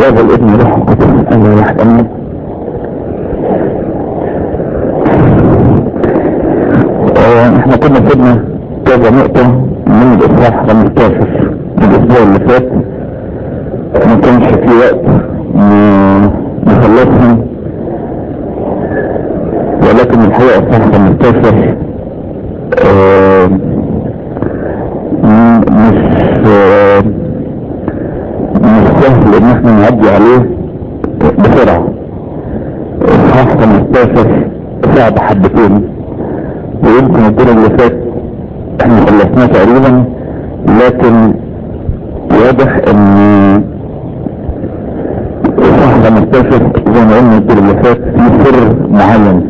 الاب والابن والروح القدس الله واحد امين آه، احنا كنا سيبنا كذا نقطة من الاصحاح 15 الاسبوع اللي فات ما كانش في وقت ن- نخلصهم ولكن الحقيقة اصحاح 15 آه، م- مش آه، مش سهل ان احنا نعدي عليه بسرعة اصحاح 15 صعب حبتين ويمكن الدور اللي فات احنا خلصناه تقريبا لكن واضح ان اصحاح 15 زي ما قلنا الدور اللي فات في سر معين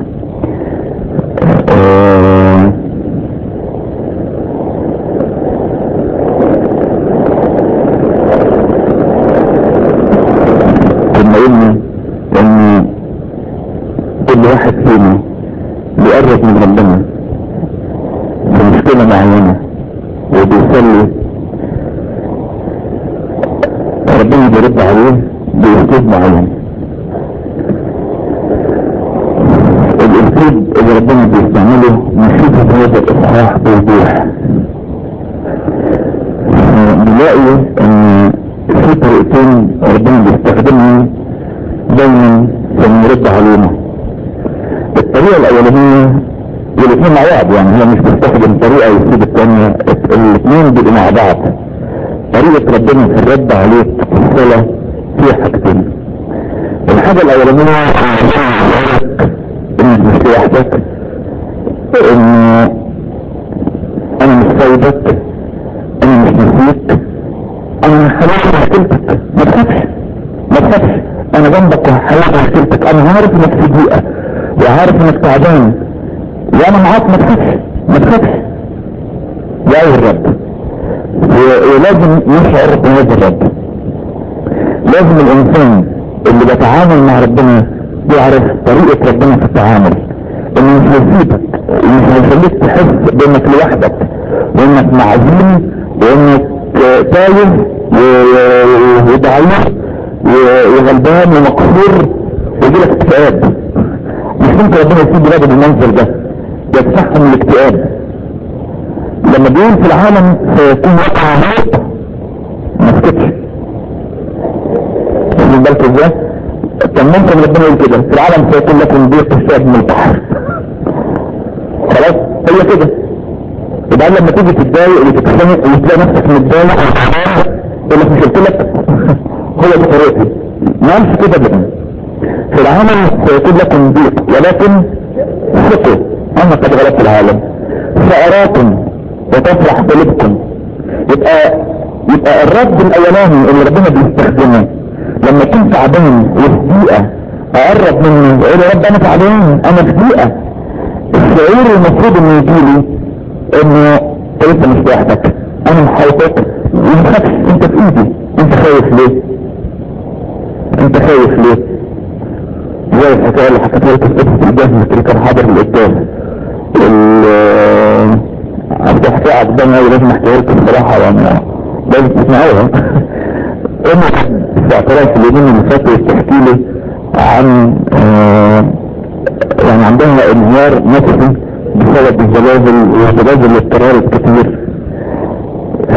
آه، كنا قلنا ان كل واحد فينا بيقرب من ربنا في مشكلة معينة وبيصلي ربنا بيرد عليه باسلوب معين الاسلوب اللي ربنا بيستعمله نشوفه في هذا الاصحاح بوضوح نلاقي ان في طريقتين ربنا بيستخدمهم دايما عشان يرد علينا الطريقة الاولانية والاثنين مع بعض يعني هو مش بيستخدم طريقة ويسيب الثانية الاثنين بيبقوا مع بعض طريقة ربنا في الرد عليك في الصلاة فيها حاجتين الحاجة الاولانية انك مش لوحدك ان انا مش سايبك انا مش نسيك انا هلاقي مشكلتك ما تخافش ما تخافش انا جنبك وهلاقي مشكلتك انا عارف انك في ضيقة وعارف انك تعبان وانا معاك ما تخافش ما تخافش يا الرب و- ولازم نشعر بهذا الرب لازم الانسان اللي بيتعامل مع ربنا يعرف طريقة ربنا في التعامل انه مش هيسيبك ومش هيخليك تحس بانك لوحدك وانك معزول وانك آه، تايه و- وضعيف و- وغلبان ومقصور ويجيلك اكتئاب مش ممكن ربنا يسيب بلاد بالمنظر ده يفتحهم من الاكتئاب لما بيقول في العالم سيكون وقع موت ما سكتش واخدين بالكم ازاي؟ كان ممكن ربنا يقول كده في العالم سيكون لكم ضيق الشعب من البحر خلاص هي كده يبقى لما تيجي تتضايق وتتخنق وتلاقي نفسك متضايق يقول لك مش قلت لك هو دي طريقتي ما قالش كده ابدا في العالم سيكون لكم ضيق ولكن ثقوا انا قد غلبت العالم سأراكم وتفرح قلوبكم يبقى يبقى الرد الاولاني اللي ربنا بيستخدمه لما كنت تعبان وفي ضيقه اقرب منه واقول يا رب انا تعبان انا في ضيقه الشعور المفروض انه يجيلي انه انت لسه مش لوحدك انا محاوطك وما تخافش انت في ايدي انت خايف ليه انت خايف ليه زي الحكايه اللي حكيتها لك الصبح في الجهاز اللي كان حاضر القداس ال- عشان حكايه عجباني قوي لازم احكيها لكم الصراحه وانا لازم تسمعوها امي في اعتراف اليومين اللي فاتوا بتحكي لي عن آه، يعني عندها انهيار نفسي بسبب الزلازل والزلازل اللي اتكررت كتير ف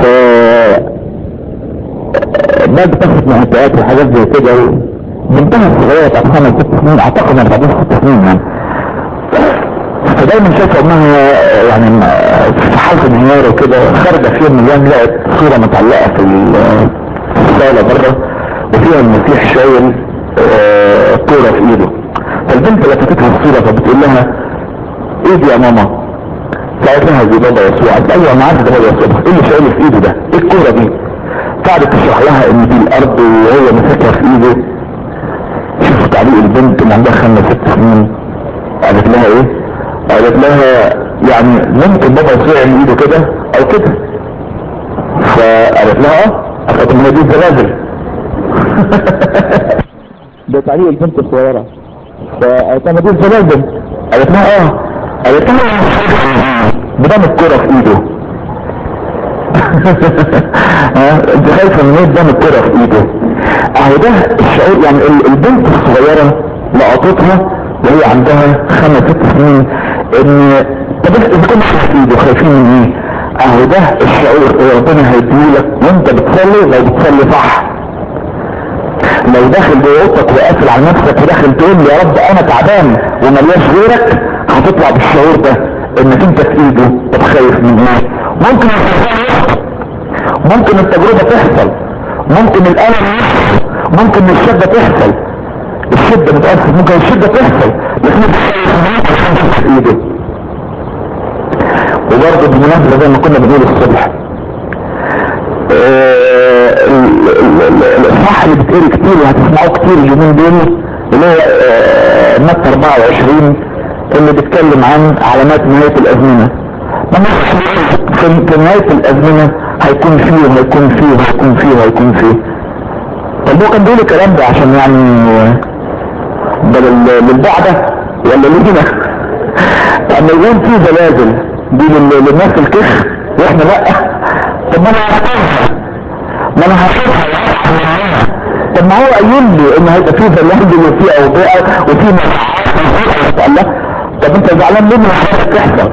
بعد تاخد معطيات وحاجات زي كده بنتها الصغيرة بتاعت خمس ست سنين اعتقد ان بعدين ست سنين يعني فدايما شايفه انها يعني في حالة انهيار وكده خارجة في يوم من الايام لقت صورة متعلقة في ال- في الصالة بره وفيها المسيح شايل آه، كورة في ايده فالبنت لفتتها الصورة فبتقول لها ايه دي يا ماما فقالت لها دي بابا يسوع قالت ايوه انا عارف ده بابا يسوع ايه اللي شايله في ايده ده ايه الكورة دي قعدت تشرح لها ان دي الارض وهو ماسكها في ايده شوفوا تعليق البنت اللي عندها خمس ست سنين قالت لها ايه قالت لها يعني ممكن بابا يسوع يعمل ايده كده او كده فقالت لها اه قالت لها دي الزلازل ده تعليق البنت الصغيرة فقالت لها دي الزلازل قالت لها اه قالت لها بدم الكرة في ايده ها انت خايفه من ايه دم الكرة في ايده اهو ده الشعور يعني ال- البنت الصغيرة لقطتها وهي عندها خمس ست سنين ان طب اذا كنا خايفين وخايفين من ايه اهو ده الشعور اللي ربنا هيديهولك وانت بتصلي لو بتصلي صح لو داخل جوه اوضتك وقافل على نفسك وداخل تقول يا رب انا تعبان وملياش غيرك هتطلع بالشعور ده انك انت في ايده طب خايف من ايه ممكن ممكن التجربة تحصل ممكن الالم يحصل ممكن الشدة تحصل الشدة متأثر ممكن الشدة تحصل لكن انت خايف من ايه عشان في ايده وبرضه بالمناسبة زي ما كنا بنقول الصبح آه، ال- ال- ال- الاصحاح اللي بتقري كتير وهتسمعوه كتير اليومين دول اللي هو آه، متى 24 اللي بيتكلم عن علامات نهاية الازمنة ما نفس في في نهاية الازمنة هيكون فيه وهيكون فيه وهيكون فيه وهيكون فيه طب هو كان بيقول الكلام ده عشان يعني آه، ده لل- للبعدة ولا لينا اما يقول في زلازل دي لل- للناس الكش واحنا لا طب ما انا هشوفها ما انا هشوفها طب ما هو قايل لي ان هيبقى في زلازل وفي اوبئه وفي مجاعات الله طب انت زعلان ليه من الحاجات تحصل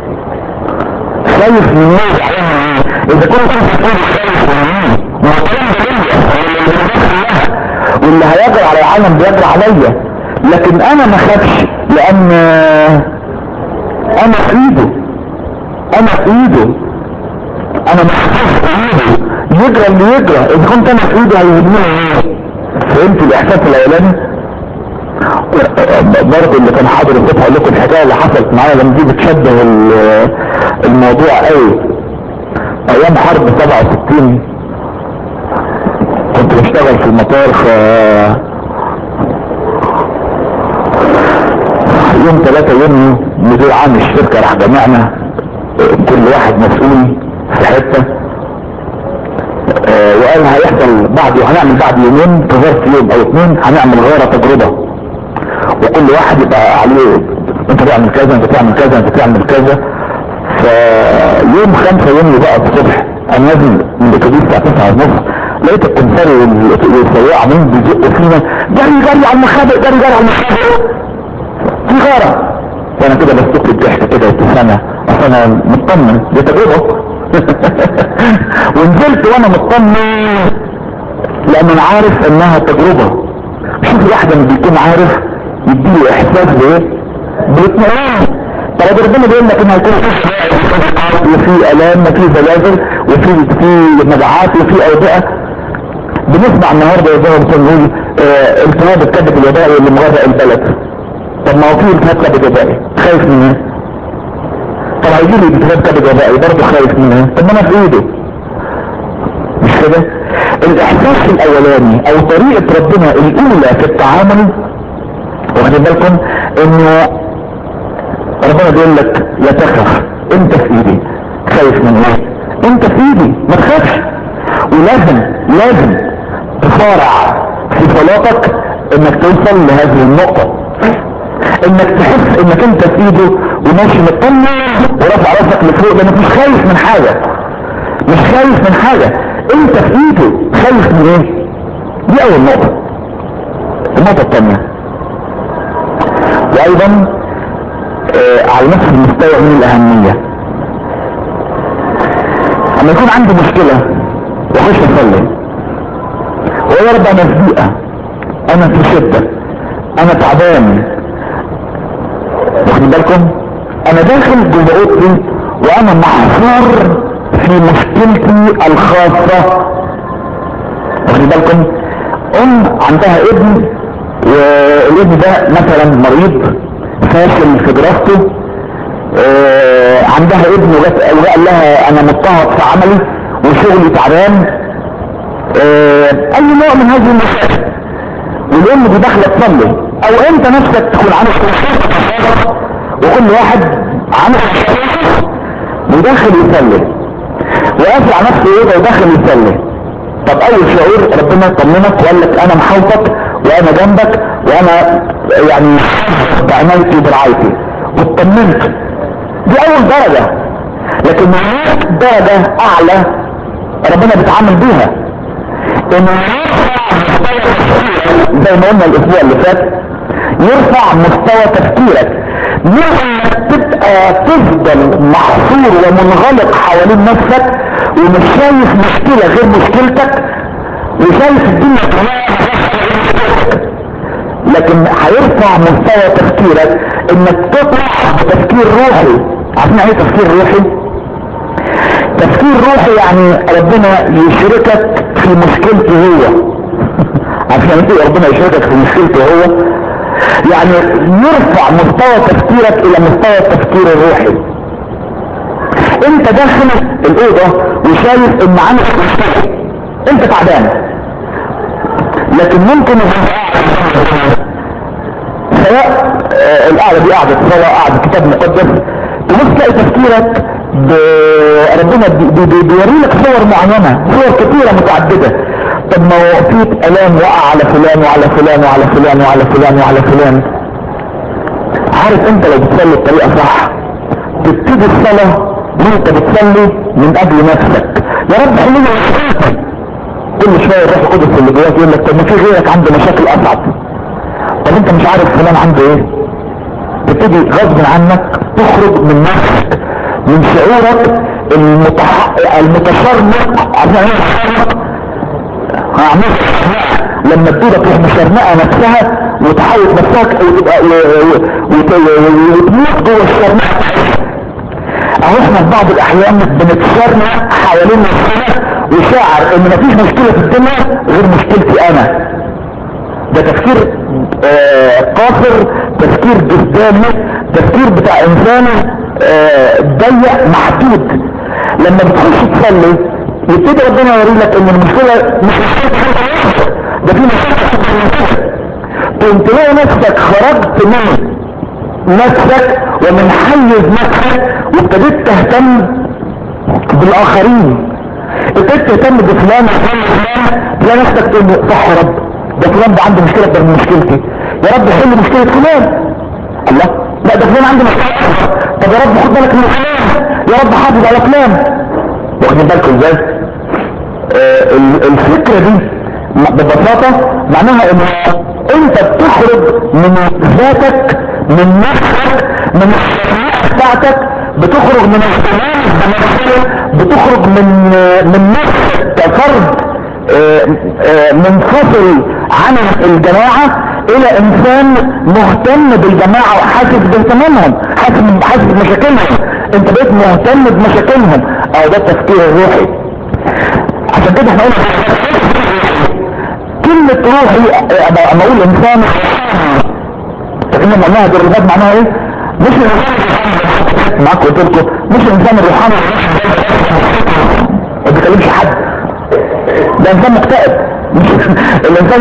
خايف من ايه زعلان من ايه اذا كنت انت بتقول خايف من ايه ما هو الكلام ده ليا واللي هيجري على العالم بيجري عليا لكن انا ما خافش لان انا في ايده انا في ايده انا محسوس في ايده يجرى اللي يجرى اذا كنت انا في ايده هيهمني ايه فهمت الاحساس الاولاني برضه اللي كان حاضر الصبح اقول لكم الحكايه اللي حصلت معايا لما دي بتشبه ال- الموضوع قوي ايام حرب 67 كنت بشتغل في المطار ف يوم 3 يونيو مدير عام الشركه راح جمعنا كل واحد مسؤول في حته آه، وقال هيحصل بعد هنعمل بعد يومين في ظرف يوم او اثنين هنعمل غاره تجربه وكل واحد يبقى عليه انت تعمل كذا انت تعمل كذا انت تعمل كذا فيوم 5 يونيو بقى الصبح انا نازل من الاتوبيس الساعه 9 ونص لقيت الكمساري والسواق عاملين بيزقوا فينا جري جري على المخابئ جري جري على المخابئ في غارة وانا كده بسكت الضحك كده وابتسامة اصل انا مطمن دي تجربة ونزلت وانا مطمن لان انا عارف انها تجربة شوف الواحد لما بيكون عارف يديله احساس بايه بالاطمئنان طب ربنا بيقول لك ان هيكون في وفي الام وفي زلازل وفي في مجاعات وفي اوبئه بنسمع النهارده زي ما بنقول آه التهاب الكبد الوبائي اللي مغرق البلد طب ما هو في التهاب كبد وبائي خايف من ايه؟ طب هيجي لي التهاب كبد وبائي برضه خايف من ايه؟ طب ما انا في ايده مش كده؟ الاحساس الاولاني او طريقه ربنا الاولى في التعامل واخدين بالكم انه ربنا بيقول لك لا تخف انت في ايدي خايف من ايه؟ انت في ايدي ما تخافش ولازم لازم تصارع في صلاتك انك توصل لهذه النقطة انك تحس انك انت في ايده وماشي مطمن ورافع راسك لفوق لانك مش خايف من حاجة مش خايف من حاجة انت في ايده خايف من ايه دي اول نقطة النقطة الثانية وايضا آه على نفس المستوى من الاهمية اما يكون عندي مشكلة واخش اصلي ويا رب انا في ضيقة انا في شدة انا تعبان واخد بالكم انا داخل جوه اوضتي وانا محصور في مشكلتي الخاصة واخد بالكم ام عندها ابن والابن ده مثلا مريض فاشل في دراسته آه عندها ابن وقال لها انا مضطهد في عملي وشغلي تعبان آه اي نوع من هذه المشاكل والام دي داخله تصلي او انت نفسك تكون عامل وكل واحد عامل وداخل يصلي وقافل على نفسه ايه وداخل يصلي طب اول شعور ربنا يطمنك وقال لك انا محوطك وانا جنبك وانا يعني بعنايتي وبرعايتي واطمنت دي اول درجة لكن هناك درجة اعلى ربنا بيتعامل بيها ان زي ما قلنا الاسبوع اللي فات يرفع مستوى تفكيرك مش انك تبقى تفضل محصور ومنغلق حوالين نفسك ومش شايف مشكلة غير مشكلتك وشايف الدنيا كلها لكن هيرفع مستوى تفكيرك انك تطلع بتفكير روحي عارفين ايه تفكير روحي تفكير روحي يعني ربنا يشركك في مشكلته هو عشان ايه ربنا يشركك في مشكلته هو يعني يرفع مستوى تفكيرك الى مستوى التفكير الروحي انت داخل الاوضة وشايف ان عندك مشكلة انت تعبان لكن ممكن سواء آه، القعدة دي قعدة صلاة قعدة كتاب مقدس تبص تلاقي تفكيرك ب- ربنا بي- بي- بي- بيوري لك صور معينة صور كثيرة متعددة طب ما هو في الام وقع على فلان وعلى فلان وعلى فلان وعلى فلان وعلى فلان عارف انت لو بتصلي بطريقة صح تبتدي الصلاة وانت بتصلي من اجل نفسك يا رب حلو مشاكل كل شوية الروح القدس اللي جواك يقول لك طب ما في غيرك عنده مشاكل اصعب طب انت مش عارف فلان عنده ايه تبتدي غصب عنك تخرج من نفسك من شعورك المتح... المتشرنق عشان ايه المتشرنق؟ هعمل لما الدودة تروح مشرنقة نفسها وتحول نفسها وتبقى و- و- وت- و- وتموت جوه الشرنقة اهو احنا في بعض الاحيان بنتشرنق حوالين نفسنا وشاعر ان مفيش مشكلة في الدنيا غير مشكلتي انا ده تفكير آه، قاصر تفكير جسداني تفكير بتاع انسان آه، ضيق محدود لما بتخش تصلي يبتدي ربنا يوري لك ان المشكله مش مشكله حاجه واحده ده في مشاكل أكبر من كده تقوم تلاقي نفسك خرجت من نفسك ومن حيز نفسك وابتديت تهتم بالاخرين ابتديت تهتم بفلان وفلان وفلان تلاقي نفسك تقول صح يا رب ده فلان ده عنده مشكله اكبر من مشكلتي يا رب حل مشكله فلان الله لا ده فلان عنده مشكله أكبر. طب يا رب خد بالك من فلان يا رب حافظ على فلان واخدين بالكم ازاي آه ال- الفكره دي م- ببساطه معناها ان انت بتخرج من ذاتك من نفسك من الشريعه بتاعتك بتخرج من اهتمام بنفسك بتخرج من آه، من نفسك كفرد آه، آه، منفصل عن الجماعة الى انسان مهتم بالجماعة وحاسس باهتمامهم حاسس حاسس بمشاكلهم انت بقيت مهتم بمشاكلهم او ده التفكير الروحي عشان كده احنا قلنا كلمة روحي ابقى اما اقول انسان فاكرين لما قلناها بالرباط معناها ايه؟ مش الانسان معاك قلت لكم مش الانسان الروحاني ما بيكلمش حد ده انسان مكتئب مش الانسان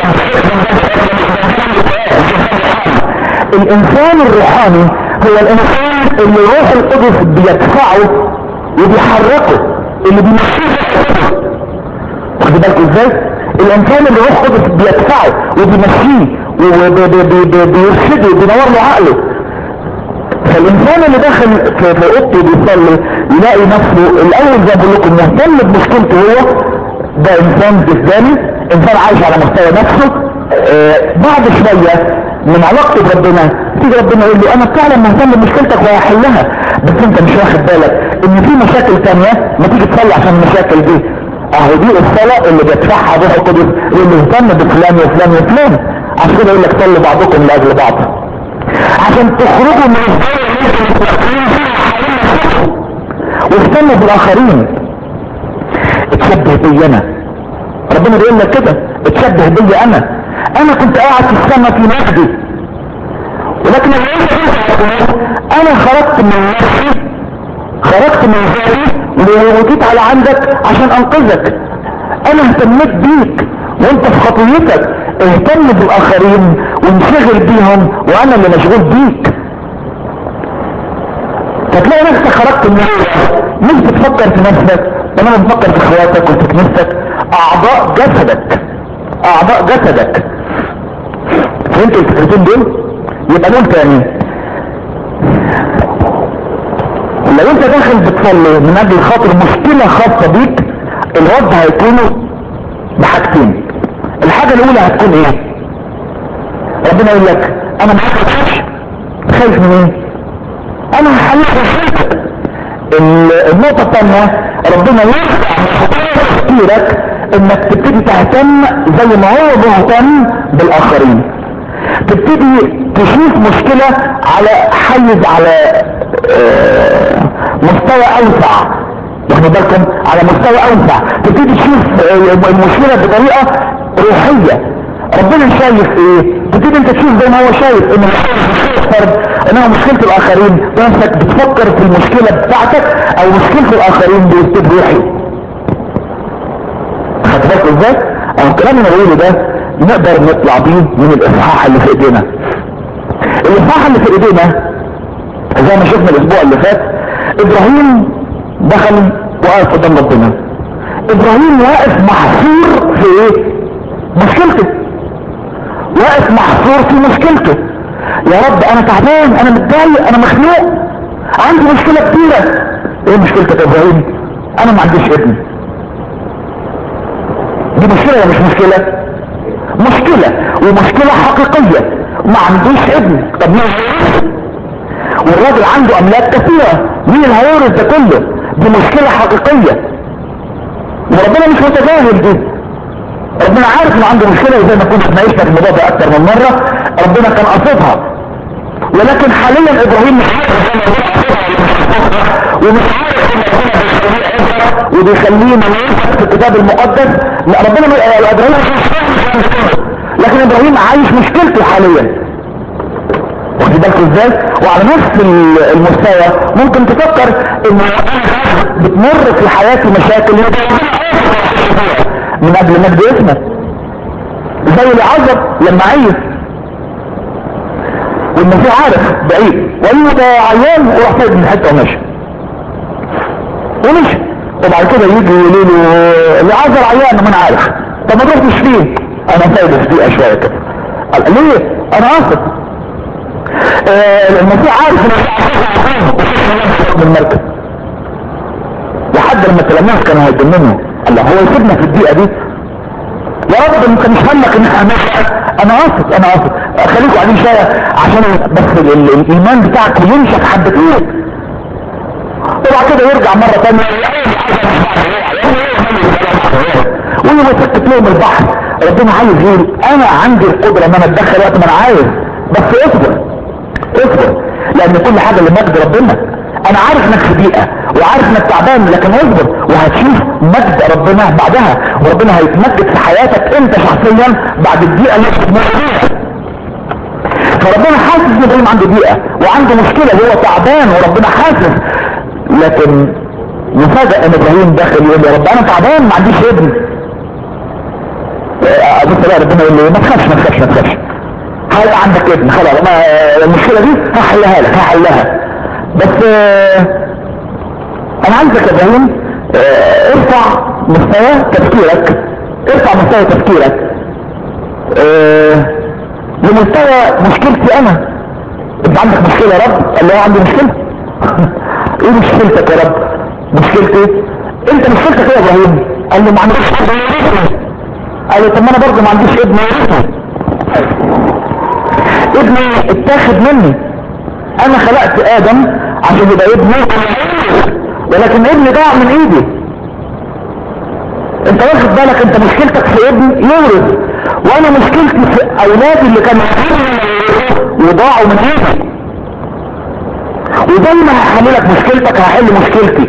الانسان الروحاني هو الانسان اللي روح القدس بيدفعه وبيحركه اللي بيمشيه واخد بالك ازاي الانسان اللي روح القدس بيدفعه وبيمشيه وبيرشده وبينور له عقله فالانسان اللي داخل في في اوضته بيصلي يلاقي نفسه الاول زي ما بقول لكم مهتم بمشكلته هو ده انسان جسداني انسان عايش على مستوى نفسه آه بعد شوية من علاقته بربنا تيجي ربنا يقول له انا فعلا مهتم بمشكلتك وهحلها بس انت مش واخد بالك ان في مشاكل تانية ما تيجي تصلي عشان المشاكل دي اهو دي الصلاة اللي بيدفعها روح القدس اللي مهتم بفلان وفلان وفلان عشان كده يقول لك صلوا بعضكم لاجل بعض عشان تخرجوا من واهتموا بالاخرين اتشبه بي انا ربنا بيقول لك كده اتشبه بي انا انا كنت قاعد في السماء في مجدي ولكن انا خرجت من نفسي خرجت من ذاتي وجيت على عندك عشان انقذك انا اهتميت بيك وانت في خطيتك اهتم بالاخرين وانشغل بيهم وانا اللي مشغول بيك فتلاقي نفسك خرجت من مش بتفكر في نفسك انما بتفكر في اخواتك وفي كنيستك اعضاء جسدك اعضاء جسدك فهمت الفكرتين دول يبقى دول تاني لو انت داخل بتصلي من اجل خاطر مشكلة خاصة بيك الرد هيكون بحاجتين الحاجة الاولى هتكون ايه ربنا يقول لك انا معاك خايف من ايه انا هحلك النقطة الثانية ربنا يرفع تفكيرك انك تبتدي تهتم زي ما هو مهتم بالاخرين تبتدي تشوف مشكلة على حيز على آه، مستوى اوسع واخد بالكم على مستوى اوسع تبتدي تشوف آه، المشكلة بطريقة روحية ربنا شايف ايه تبتدي انت تشوف زي ما هو شايف ان الفرد انها مشكلة الاخرين نفسك بتفكر في المشكلة بتاعتك او مشكلة الاخرين باسلوب روحي خدت بالك ازاي او الكلام اللي بقوله ده نقدر نطلع بيه من الاصحاح اللي في ايدينا الاصحاح اللي في ايدينا زي ما شفنا الاسبوع اللي فات ابراهيم دخل وقف قدام ربنا ابراهيم واقف محصور في ايه مشكلته واقف محصور في مشكلته يا رب انا تعبان انا متضايق انا مخنوق عندي مشكلة كبيرة ايه مشكلتك يا ابراهيم انا ما عنديش ابن دي مشكلة ولا مش مشكلة مشكلة ومشكلة حقيقية ما عندوش ابن طب مين هيورث والراجل عنده املاك كثيرة مين اللي هيورث ده كله دي مشكلة حقيقية وربنا مش متجاهل دي ربنا عارف انه عنده مشكلة وزي ما كنا اتناقشنا في الموضوع ده اكتر من مرة ربنا كان قصدها ولكن حاليا ابراهيم مش عارف ومش عارف وبيخلينا في الكتاب المقدس لا ربنا ابراهيم لكن ابراهيم عايش مشكلته حاليا واخد بالكم ازاي وعلى نفس المستوى ممكن تفكر ان بتمر في حياتي مشاكل من قبل مجد اسمك زي العزب لما عيف والمسيح عارف بعيد وقال ده عيان وراح سايب من حته ومشي ومشي وبعد كده يجي يقولوا له العزل عيان ما انا عارف طب ما تروح تشفيه انا سايبه في دقيقه شويه كده قال ليه انا قاصد آه المسيح عارف ان من المركز لحد لما التلاميذ كانوا هيتجننوا قال له هو يسيبنا في الدقيقه دي يا رب انت مش همك ان احنا انا قاصد انا قاصد خليكم قاعدين شويه عشان بس الايمان بتاعك ينشف حبتين وبعد كده يرجع مرة تانية ويوسكت لهم البحر ربنا عايز يقول انا عندي القدرة ان انا اتدخل وقت ما انا عايز بس اصبر اصبر لان كل حاجة لمجد ربنا انا عارف انك في بيئة وعارف انك تعبان لكن اصبر وهتشوف مجد ربنا بعدها وربنا هيتمجد في حياتك انت شخصيا بعد الدقيقة اللي انت فيها فربنا حاسس ان ابراهيم عنده بيئة وعنده مشكلة وهو تعبان وربنا حاسس لكن مفاجأة ان ابراهيم داخل يقول يا رب انا تعبان ما عنديش ابن ابص بقى ربنا يقول لي ما تخافش ما تخافش ما تخافش هيبقى عندك ابن خلاص ما المشكلة دي هحلها لك هحلها بس انا عايزك يا ابراهيم ارفع مستوى تفكيرك ارفع مستوى تفكيرك لمستوى مشكلتي انا انت عندك مشكلة يا رب قال له عندي مشكلة ايه مشكلتك يا رب مشكلتي انت مشكلتك ايه يا ابراهيم قال له ما عنديش قال له طب ما انا برضه ما عنديش ابن ابني اتاخد مني انا خلقت ادم عشان يبقى ابني ولكن ابني ضاع من ايدي انت واخد بالك انت مشكلتك في ابن يورث وانا مشكلتي في اولادي اللي كانوا وضاعوا من ايدي وزي ما هحل لك مشكلتك هحل مشكلتي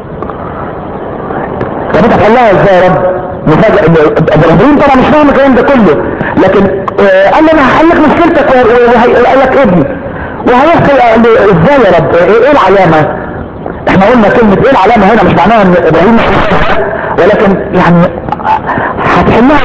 طب انت هتحلها ازاي يا رب مفاجأة ابراهيم طبعا مش فاهم الكلام ده كله لكن آه قال لي انا هحل لك مشكلتك وهيقول لك ابني وهيحصل ازاي يا رب ايه العلامة احنا قلنا كلمة ايه العلامة هنا مش معناها ان ابراهيم ولكن يعني هتحلها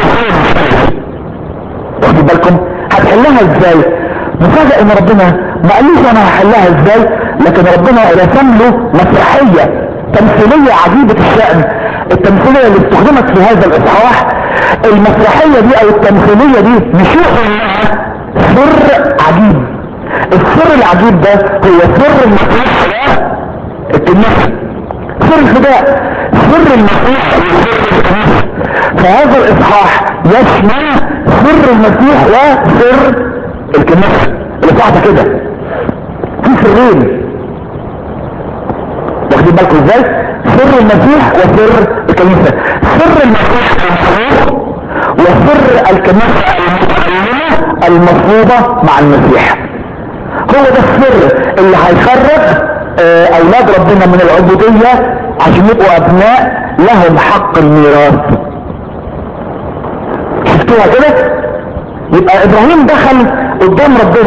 واخد بالكم هتحلها ازاي مفاجأة ان ربنا ما قاليش انا هحلها ازاي لكن ربنا رسم له مسرحية تمثيلية عجيبة الشأن التمثيلية اللي استخدمت في هذا الاصحاح المسرحية دي او التمثيلية دي نشوف سر عجيب السر العجيب ده هو سر المسيح الكنيسة سر الفداء سر المسيح فهذا الاصحاح يشمل سر المسيح وسر الكنيسة اللي صعبة كده في سرين واخدين بالكم ازاي سر المسيح وسر الكنيسة سر المسيح المفروض وسر الكنيسة المفروضة مع المسيح هو ده السر اللي هيخرج اه اولاد ربنا من العبودية عشان يبقوا ابناء لهم حق الميراث شفتوها كده يبقى ابراهيم دخل قدام ربنا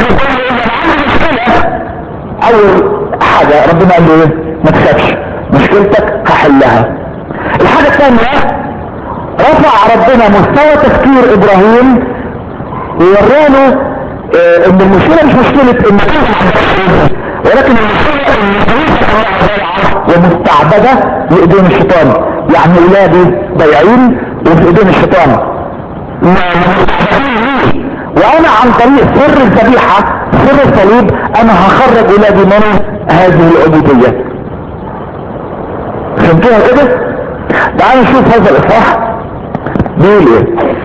اول حاجة ربنا قال له ايه ما تخافش مشكلتك هحلها الحاجة الثانية رفع ربنا مستوى تفكير ابراهيم ووراله اه ان المشكلة مش مشكلة ان ولكن المشكلة ومستعبدة لايدين الشيطان يعني ولادي ضيعين وفي ايدين الشيطان وانا عن طريق سر الذبيحة سر الصليب انا هخرج ولادي من هذه العبودية فهمتوها كده تعالوا نشوف هذا الاصحاح بيقول ايه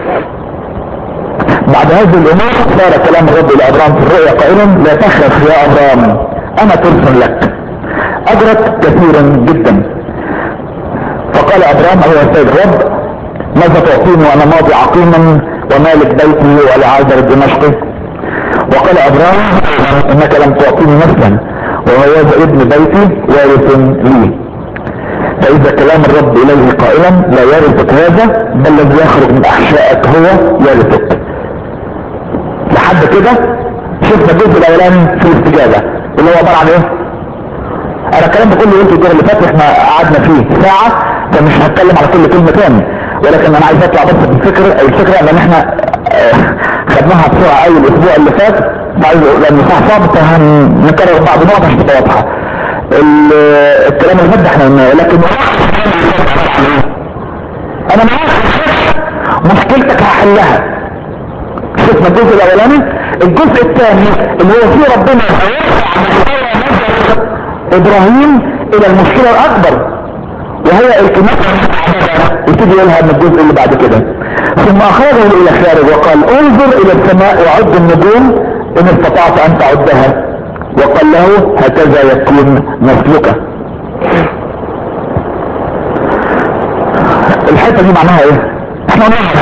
بعد هذه الامور صار كلام الرب الى ابرام في الرؤيا قائلا لا تخف يا ابرام انا ترسل لك اجرت كثيرا جدا فقال ابرام ايها السيد الرب ماذا تعطيني وانا ماضي عقيما ومالك بيتي ولعازر الدمشقي وقال ابرام انك لم تعطيني نفسا وهو ابن بيتي وارث لي فاذا كلام الرب اليه قائلا لا يرثك هذا بل الذي يخرج من احشائك هو يرثك لحد كده شفنا الجزء الاولاني في الاستجابه اللي هو عباره عن ايه انا الكلام ده كله قلته الدور اللي فات احنا قعدنا فيه ساعه فمش هتكلم على كل كلمه تاني ولكن انا عايز اطلع بس بالفكره الفكره ان احنا خدناها بسرعه اول الاسبوع اللي فات عايز لان صح صعب فهنكرر بعض نقط عشان تبقى واضحه الكلام اللي فات ده احنا قلناه لكن انا معاك مشكلتك هحلها شفنا الجزء الاولاني الجزء الثاني اللي هو فيه ربنا ابراهيم الى المشكله الاكبر وهي الكنيسة وتيجي يقولها من الجزء اللي بعد كده ثم اخرجه الى خارج وقال انظر الى السماء وعد النجوم ان استطعت ان تعدها وقال له هكذا يكون نسلك الحته دي معناها ايه احنا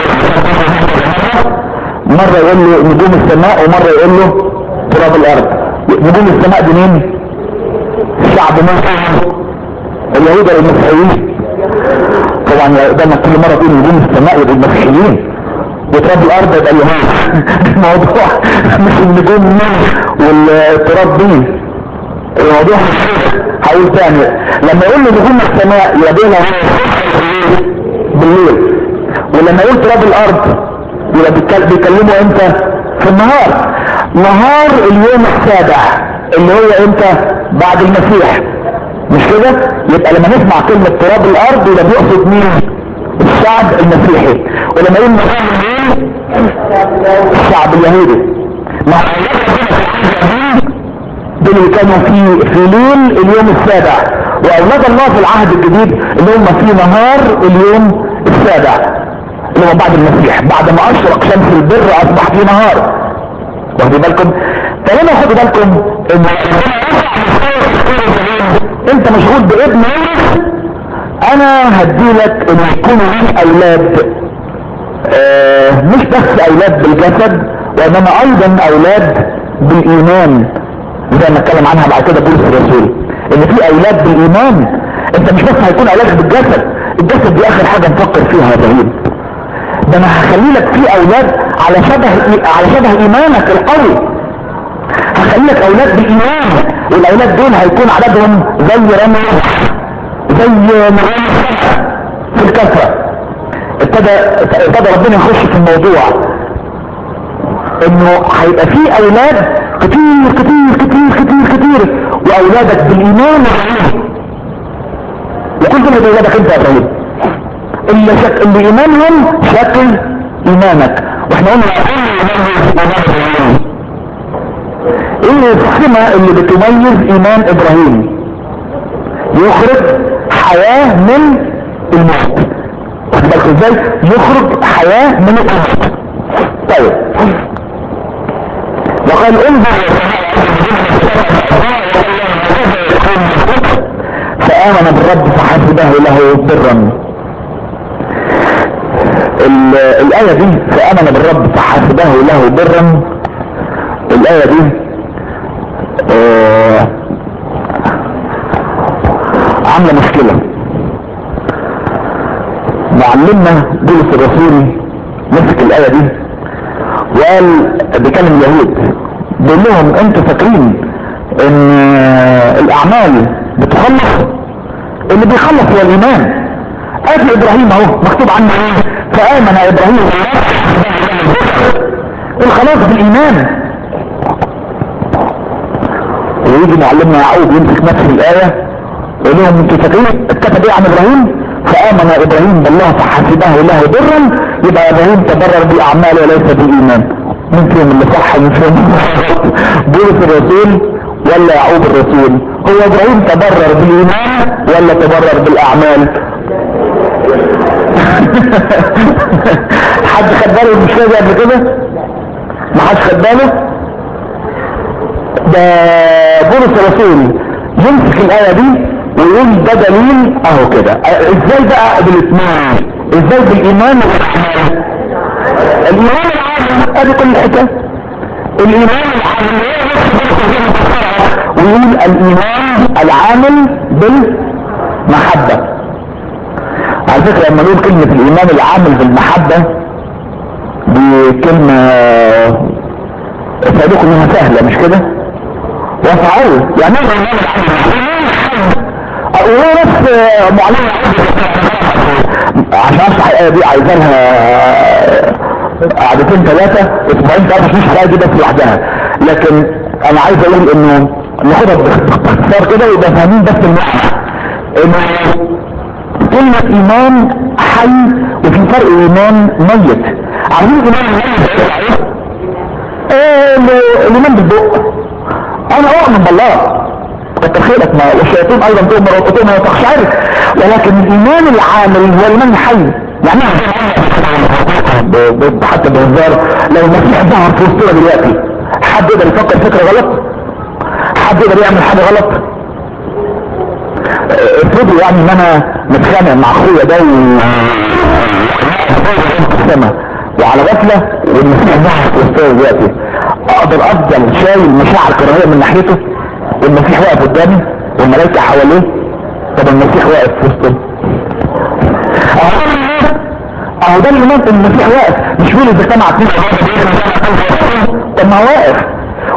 مرة يقول له نجوم السماء ومرة يقول له تراب الارض نجوم السماء دي مين الشعب مصر اليهود المسيحيين طبعا ده كل مرة تقول نجوم السماء يبقى المسيحيين وتراب الارض يبقى اليهود الموضوع مش النجوم مين والتراب دي الموضوع هقول تاني لما يقول له نجوم السماء يبقى بالليل ولما يقول تراب الارض يبقى بيكلموا امتى في النهار نهار اليوم السابع اللي هو امتى بعد المسيح مش كده يبقى لما نسمع كلمة تراب الارض يبقى بيقصد مين الشعب المسيحي ولما يقول الشعب اليهودي مع دول اللي كانوا في في ليل اليوم السابع واولاد الله في العهد الجديد اللي هم في نهار اليوم السابع اللي هو بعد المسيح بعد ما اشرق شمس البر اصبح في نهار واخدين بالكم فلما خدوا بالكم ان انت مشغول بابن انا هديلك ان يكونوا لي اولاد آه مش بس اولاد بالجسد وانما ايضا اولاد بالايمان زي ما اتكلم عنها بعد كده بولس الرسول ان في اولاد بالايمان انت مش بس هيكون اولاد بالجسد الجسد دي اخر حاجه نفكر فيها يا ابراهيم ده انا هخلي لك في اولاد على شبه على شبه ايمانك القوي هخلي لك اولاد بالايمان والاولاد دول هيكون عددهم زي رمل زي مرام في الكثره ابتدى ابتدى ربنا يخش في الموضوع انه هيبقى في اولاد كتير كتير كتير كتير كتير واولادك بالايمان وكل دول اولادك انت يا ابراهيم اللي, شك... اللي ايمانهم شكل ايمانك واحنا قلنا ايه السمة اللي بتميز ايمان ابراهيم يخرج حياة من الموت واخد بالك ازاي يخرج حياة من الموت طيب وقال انظر فآمن بالرب فحسبه له برا الآية دي فآمن بالرب فحسبه له برا الآية دي آه عاملة مشكلة معلمنا بولس الرسول مسك الآية دي وقال بيكلم اليهود بيقول لهم انتوا فاكرين ان الاعمال بتخلص اللي بيخلص هو الايمان ادي ابراهيم اهو مكتوب عنه ايه فامن ابراهيم الخلاص بالايمان ويجي معلمنا يعقوب يمسك نفس الايه يقول لهم انتوا فاكرين اتكتب ايه عن ابراهيم فامن ابراهيم بالله فحسبه له برا يبقى ابراهيم تبرر بالاعمال وليس بالايمان من فيهم اللي صح من فيهم بولس الرسول ولا يعقوب الرسول هو ابراهيم تبرر بالايمان ولا تبرر بالاعمال حد خد باله مش كده قبل كده ما حدش خد باله ده بولس الرسول يمسك الايه دي ويقول ده دليل اهو كده ازاي بقى بالاثنين ازاي بالايمان والاعمال الايمان العام ادي كل الحكايه الايمان العام ويقول الايمان العامل بالمحبة على فكرة لما نقول كلمة الايمان العامل بالمحبة دي كلمة صدقوا انها سهلة مش كده وفعلوا يعني ايه الايمان العامل وهو نفس معلمة عشان اشرح الايه دي عايزة لها قعدتين ثلاثة اسبوعين ثلاثة مش الحلقة دي بس لوحدها لكن انا عايز اقول انه ناخدها باختصار كده يبقى فاهمين بس المعنى انه كلمة ايمان حي وفي فرق ايمان ميت عارفين الايمان الميت ايه الايمان بالبق انا اؤمن بالله كتر خيرك ما والشياطين ايضا تؤمر وتؤمر وتخشعر ولكن الايمان العامل هو الايمان الحي يعني حتى بهزار لو المسيح ظهر في وسطنا دلوقتي حد يقدر يفكر فكرة غلط حد يقدر يعمل حاجة غلط افرضوا يعني ان انا متخانق مع اخويا ده السما وعلى غفلة والمسيح ظهر في وسطنا دلوقتي اقدر افضل شايل مشاعر كراهية من ناحيته والمسيح واقف قدامي والملائكة حواليه طب المسيح واقف في وسطنا اهو ده اللي ممكن المسيح واقف مش بيقول اذا كان عطيك طب ما هو واقف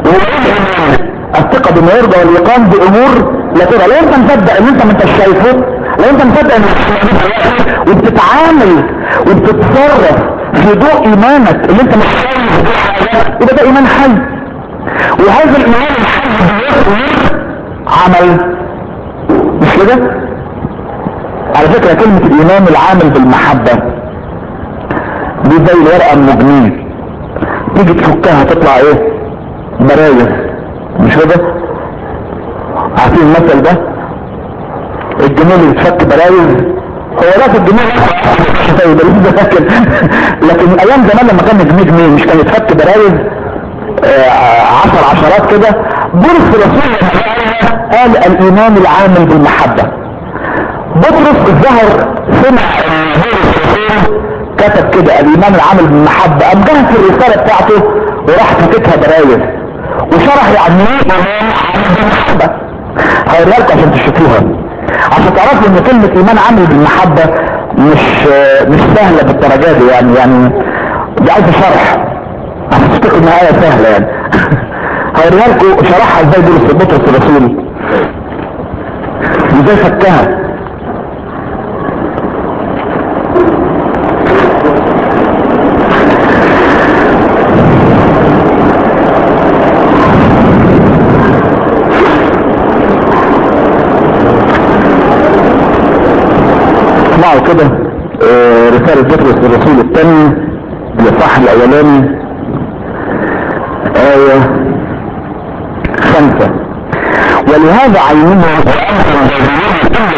الثقة بما يرضى والإقام بأمور لا ترى لو انت مصدق ان انت ما انتش شايفه لو انت مصدق ان وبتتعامل وبتتصرف في ضوء ايمانك اللي انت مش شايف يبقى ده ايمان حي وهذا الايمان الحي عمل مش كده على فكرة كلمة الايمان العامل بالمحبة دي زي الورقة المجنيه تيجي تفكها تطلع ايه برايز مش كده عارفين المثل ده الجنيه اللي بتفك برايز هو ده في الجنيه لكن لكن ايام زمان لما كان الجنيه جنيه مش كان يتفك برايز آه عشر عشرات كده بولس رسول قال الايمان العامل بالمحبة بطرس الظهر سمع كتب كده الايمان العامل بالمحبة قام جه في الرسالة بتاعته وراح فكتها برايز وشرح يعني ايه ايمان عامل بالمحبة هقولها لكم عشان تشوفوها عشان تعرفوا ان كلمة ايمان عامل بالمحبة مش مش سهلة بالدرجة دي يعني يعني دي عايزة شرح عشان تفتكروا انها آية سهلة يعني هوريها لكم شرحها ازاي بولس بطرس الرسول ازاي فكها اسمعوا كده آه رسالة بطرس الرسول الثاني الاصحاح الاولاني آية خمسة ولهذا عيننا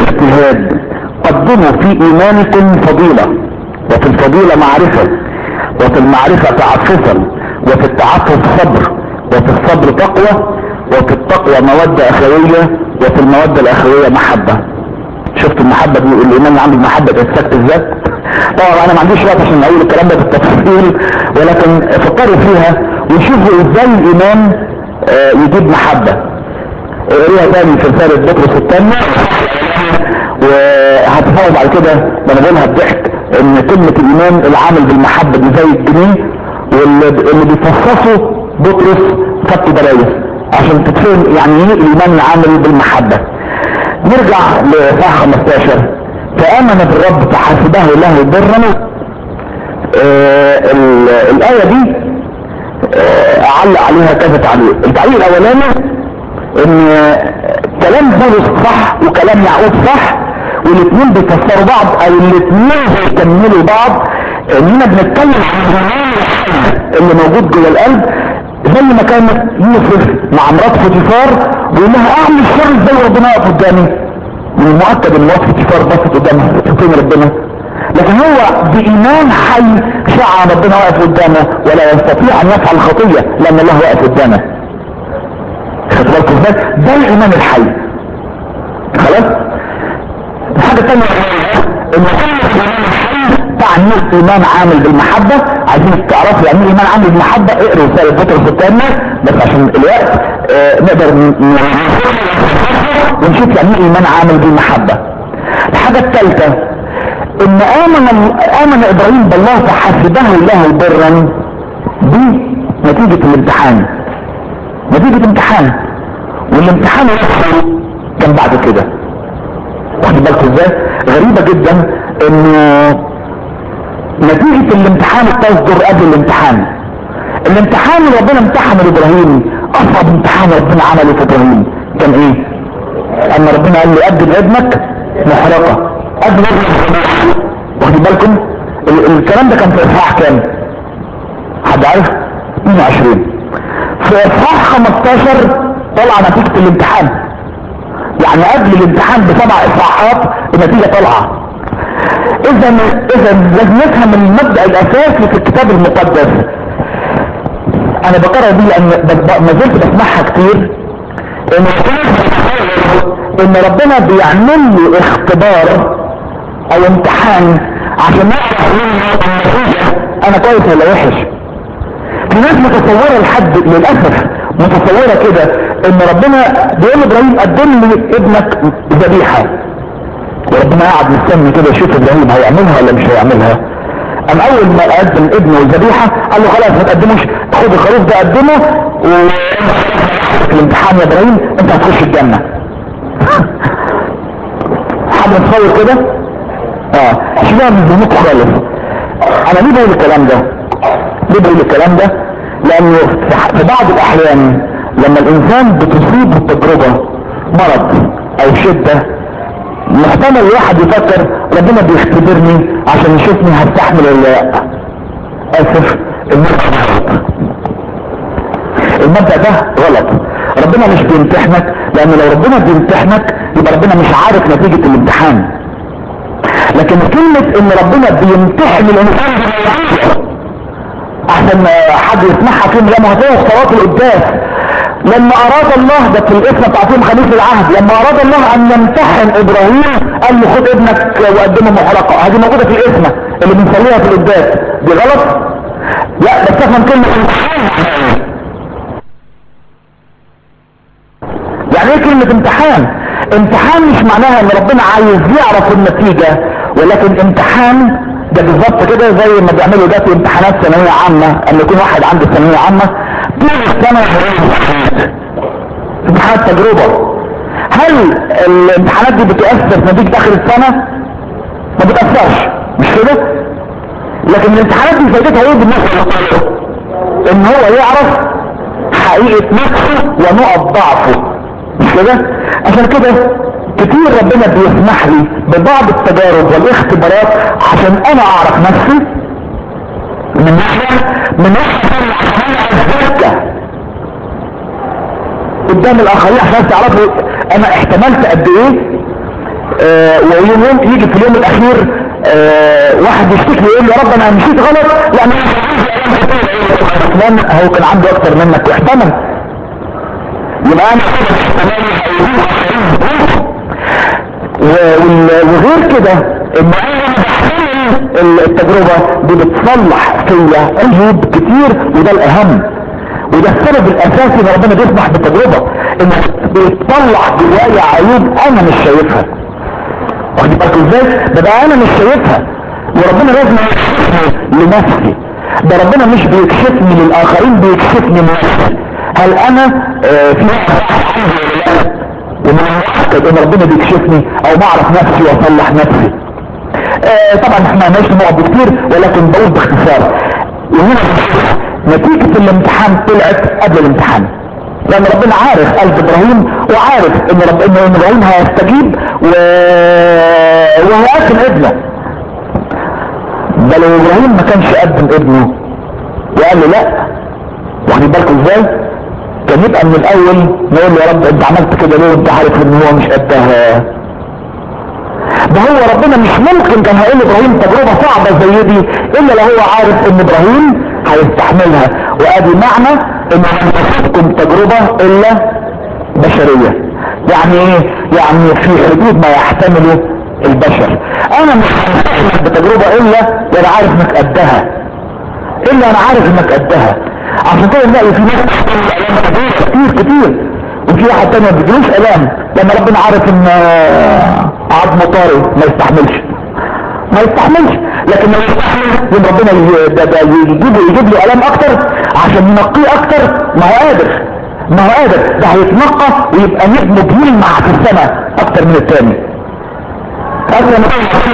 اجتهاد قدموا في ايمانكم فضيلة وفي الفضيلة معرفة وفي المعرفة تعففا وفي التعفف صبر وفي الصبر تقوى وفي التقوى مودة اخوية وفي المودة الاخوية محبة شفت المحبة دي الايمان اللي عنده المحبة تتسكت ازاي طبعا انا ما عنديش وقت عشان اقول الكلام ده بالتفصيل ولكن فكروا فيها وشوفوا ازاي الايمان آه، يجيب محبة اقريها تاني في رسالة بطرس الثانية وهتفرج بعد كده لما بقولها بضحك ان كلمة الايمان العامل بالمحبة دي زي الجنيه واللي اللي بيفصصوا بطرس خدت درايس عشان تتفهم يعني ايه الايمان العامل بالمحبة نرجع لصح 15 فامن بالرب فحسبه له برا آه ال- الايه دي آه اعلق عليها كذا تعليق التعليق الاولاني ان كلام بولس صح وكلام يعقوب صح والاثنين بيفسروا بعض او الاثنين بيكملوا بعض اننا بنتكلم عن الغنى اللي موجود جوه القلب زي ما كانت يوسف مع مرات فوتيفار ويقول لها اعمل الشر ازاي ربنا يقف قدامي من المؤكد ان مرات فوتيفار بصت قدامها فين ربنا لكن هو بايمان حي شاع ربنا واقف قدامه ولا يستطيع ان يفعل خطيه لان الله واقف قدامه خدت بالكم ازاي ده الايمان الحي خلاص الحاجه الثانيه ان الايمان الحي تعني ايمان عامل بالمحبه عايزين تعرفوا يعني ايه ايمان عامل بالمحبه اقروا رساله بطرس الثانيه بس عشان الوقت آه نقدر ن- ن- ونشوف يعني ايه ايمان عامل بالمحبه الحاجه الثالثه ان امن امن ابراهيم بالله فحسبه له برا دي نتيجه الامتحان نتيجة امتحان والامتحان نفسه كان بعد كده واخد بالكم ازاي غريبة جدا انه نتيجة الامتحان تصدر قبل الامتحان الامتحان اللي ربنا امتحن ابراهيم اصعب امتحان ربنا عمله في ابراهيم كان ايه اما ربنا قال له قدم ابنك محرقة قدم ابنك واخد بالكم ال- الكلام ده كان في اصحاح كام حد عارف 22 في اصحاح 15 طلع نتيجة الامتحان يعني قبل الامتحان بسبع اصحاحات النتيجة طالعة اذا اذا لازم نفهم المبدأ الاساسي في الكتاب المقدس انا بقرأ دي لان ب- ما زلت بسمعها كتير ان ان ربنا بيعمل لي اختبار او امتحان عشان نعرف منه النتيجة انا كويس ولا وحش في ناس متصورة لحد للأسف متصورة كده ان ربنا بيقول ابراهيم قدم لي ابنك ذبيحة وربنا قاعد مستني كده يشوف ابراهيم هيعملها ولا مش هيعملها ام اول ما قدم ابنه ذبيحة قال له خلاص ما تقدموش خد الخروف ده قدمه و في الامتحان يا ابراهيم انت هتخش الجنة حد متصور كده اه شباب من ذنوب خالص انا ليه بقول الكلام ده ليه بقول الكلام ده لانه في- في بعض الاحيان لما الانسان بتصيب التجربة مرض او شدة محتمل الواحد يفكر ربنا بيختبرني عشان يشوفني هستحمل ولا لا اسف المبدأ ده غلط المبدأ ده غلط ربنا مش بيمتحنك لان لو ربنا بيمتحنك يبقى ربنا مش عارف نتيجة الامتحان لكن كلمة ان ربنا بيمتحن الانسان بالعافية احسن حد يسمعها فيهم لما هتلاقوا في صلاة القداس لما اراد الله ده في الاسم بتاع فيهم خميس العهد لما اراد الله ان يمتحن ابراهيم قال له خد ابنك وقدمه محرقة هذه موجودة في الاسم اللي بنصليها في القداس دي غلط لا بس افهم كلمة امتحان يعني ايه كلمة امتحان امتحان مش معناها ان ربنا عايز يعرف النتيجة ولكن امتحان ده بالظبط كده زي ما بيعملوا ده في امتحانات ثانوية عامة اما يكون واحد عنده ثانوية عامة طول السنة امتحانات امتحانات تجربة هل الامتحانات دي بتؤثر في نتيجة اخر السنة؟ ما بتأثرش مش كده؟ لكن الامتحانات دي فايدتها ايه بالنسبة للطالب؟ ان هو يعرف حقيقة نفسه ونقط ضعفه مش كده عشان كده كتير ربنا بيسمح لي ببعض التجارب والاختبارات عشان انا اعرف نفسي من ناحية من ناحية ثانية عشان انا اتذكى قدام الاخرين عشان تعرفوا انا احتملت قد ايه آه ويوم يجي في اليوم الاخير آه واحد يشتكي يقول يا رب انا مشيت غلط لا انا فلان هو كان عنده اكتر منك واحتمل يبقى انا وغير كده ان انا التجربة دي بتصلح فيا عيوب كتير وده الاهم وده السبب الاساسي ان ربنا بيسمح بالتجربة ان بيطلع جوايا عيوب انا مش شايفها واخد بالك ازاي ببقى انا مش شايفها وربنا لازم يكشفني لنفسي ده ربنا مش بيكشفني للاخرين بيكشفني لنفسي هل انا آه في ومن المؤكد ان ربنا بيكشفني او بعرف نفسي واصلح نفسي آه طبعا احنا ماشي نقعد كتير ولكن بقول باختصار وهنا نتيجة الامتحان طلعت قبل الامتحان لان ربنا عارف قلب ابراهيم وعارف ان رب ان ابراهيم هيستجيب و... وهيقدم ابنه ده لو ابراهيم ما كانش قدم ابنه وقال له لا واخدين بالكم ازاي كان يبقى من الاول نقول له يا رب انت عملت كده ليه وانت عارف ان هو مش قدها ده هو ربنا مش ممكن كان هيقول ابراهيم تجربة صعبة زي دي الا لو هو عارف ان ابراهيم هيستحملها وادي معنى ان لم تصبكم تجربة الا بشرية يعني ايه يعني في حدود ما يحتمله البشر انا مش هستحمل بتجربة الا وانا عارف انك قدها الا انا عارف انك قدها عشان كده نلاقي في ناس كتير كتير وفي واحد تاني ما بيجيلوش الام لما ربنا عارف ان عظمه طاري ما يستحملش ما يستحملش لكن لو يستحمل يوم ربنا ده ده يجيب يجيب له الام اكتر عشان ينقيه اكتر ما هو قادر ما هو قادر ده هيتنقى ويبقى نجمه بيلمع في السماء اكتر من التاني اكتر من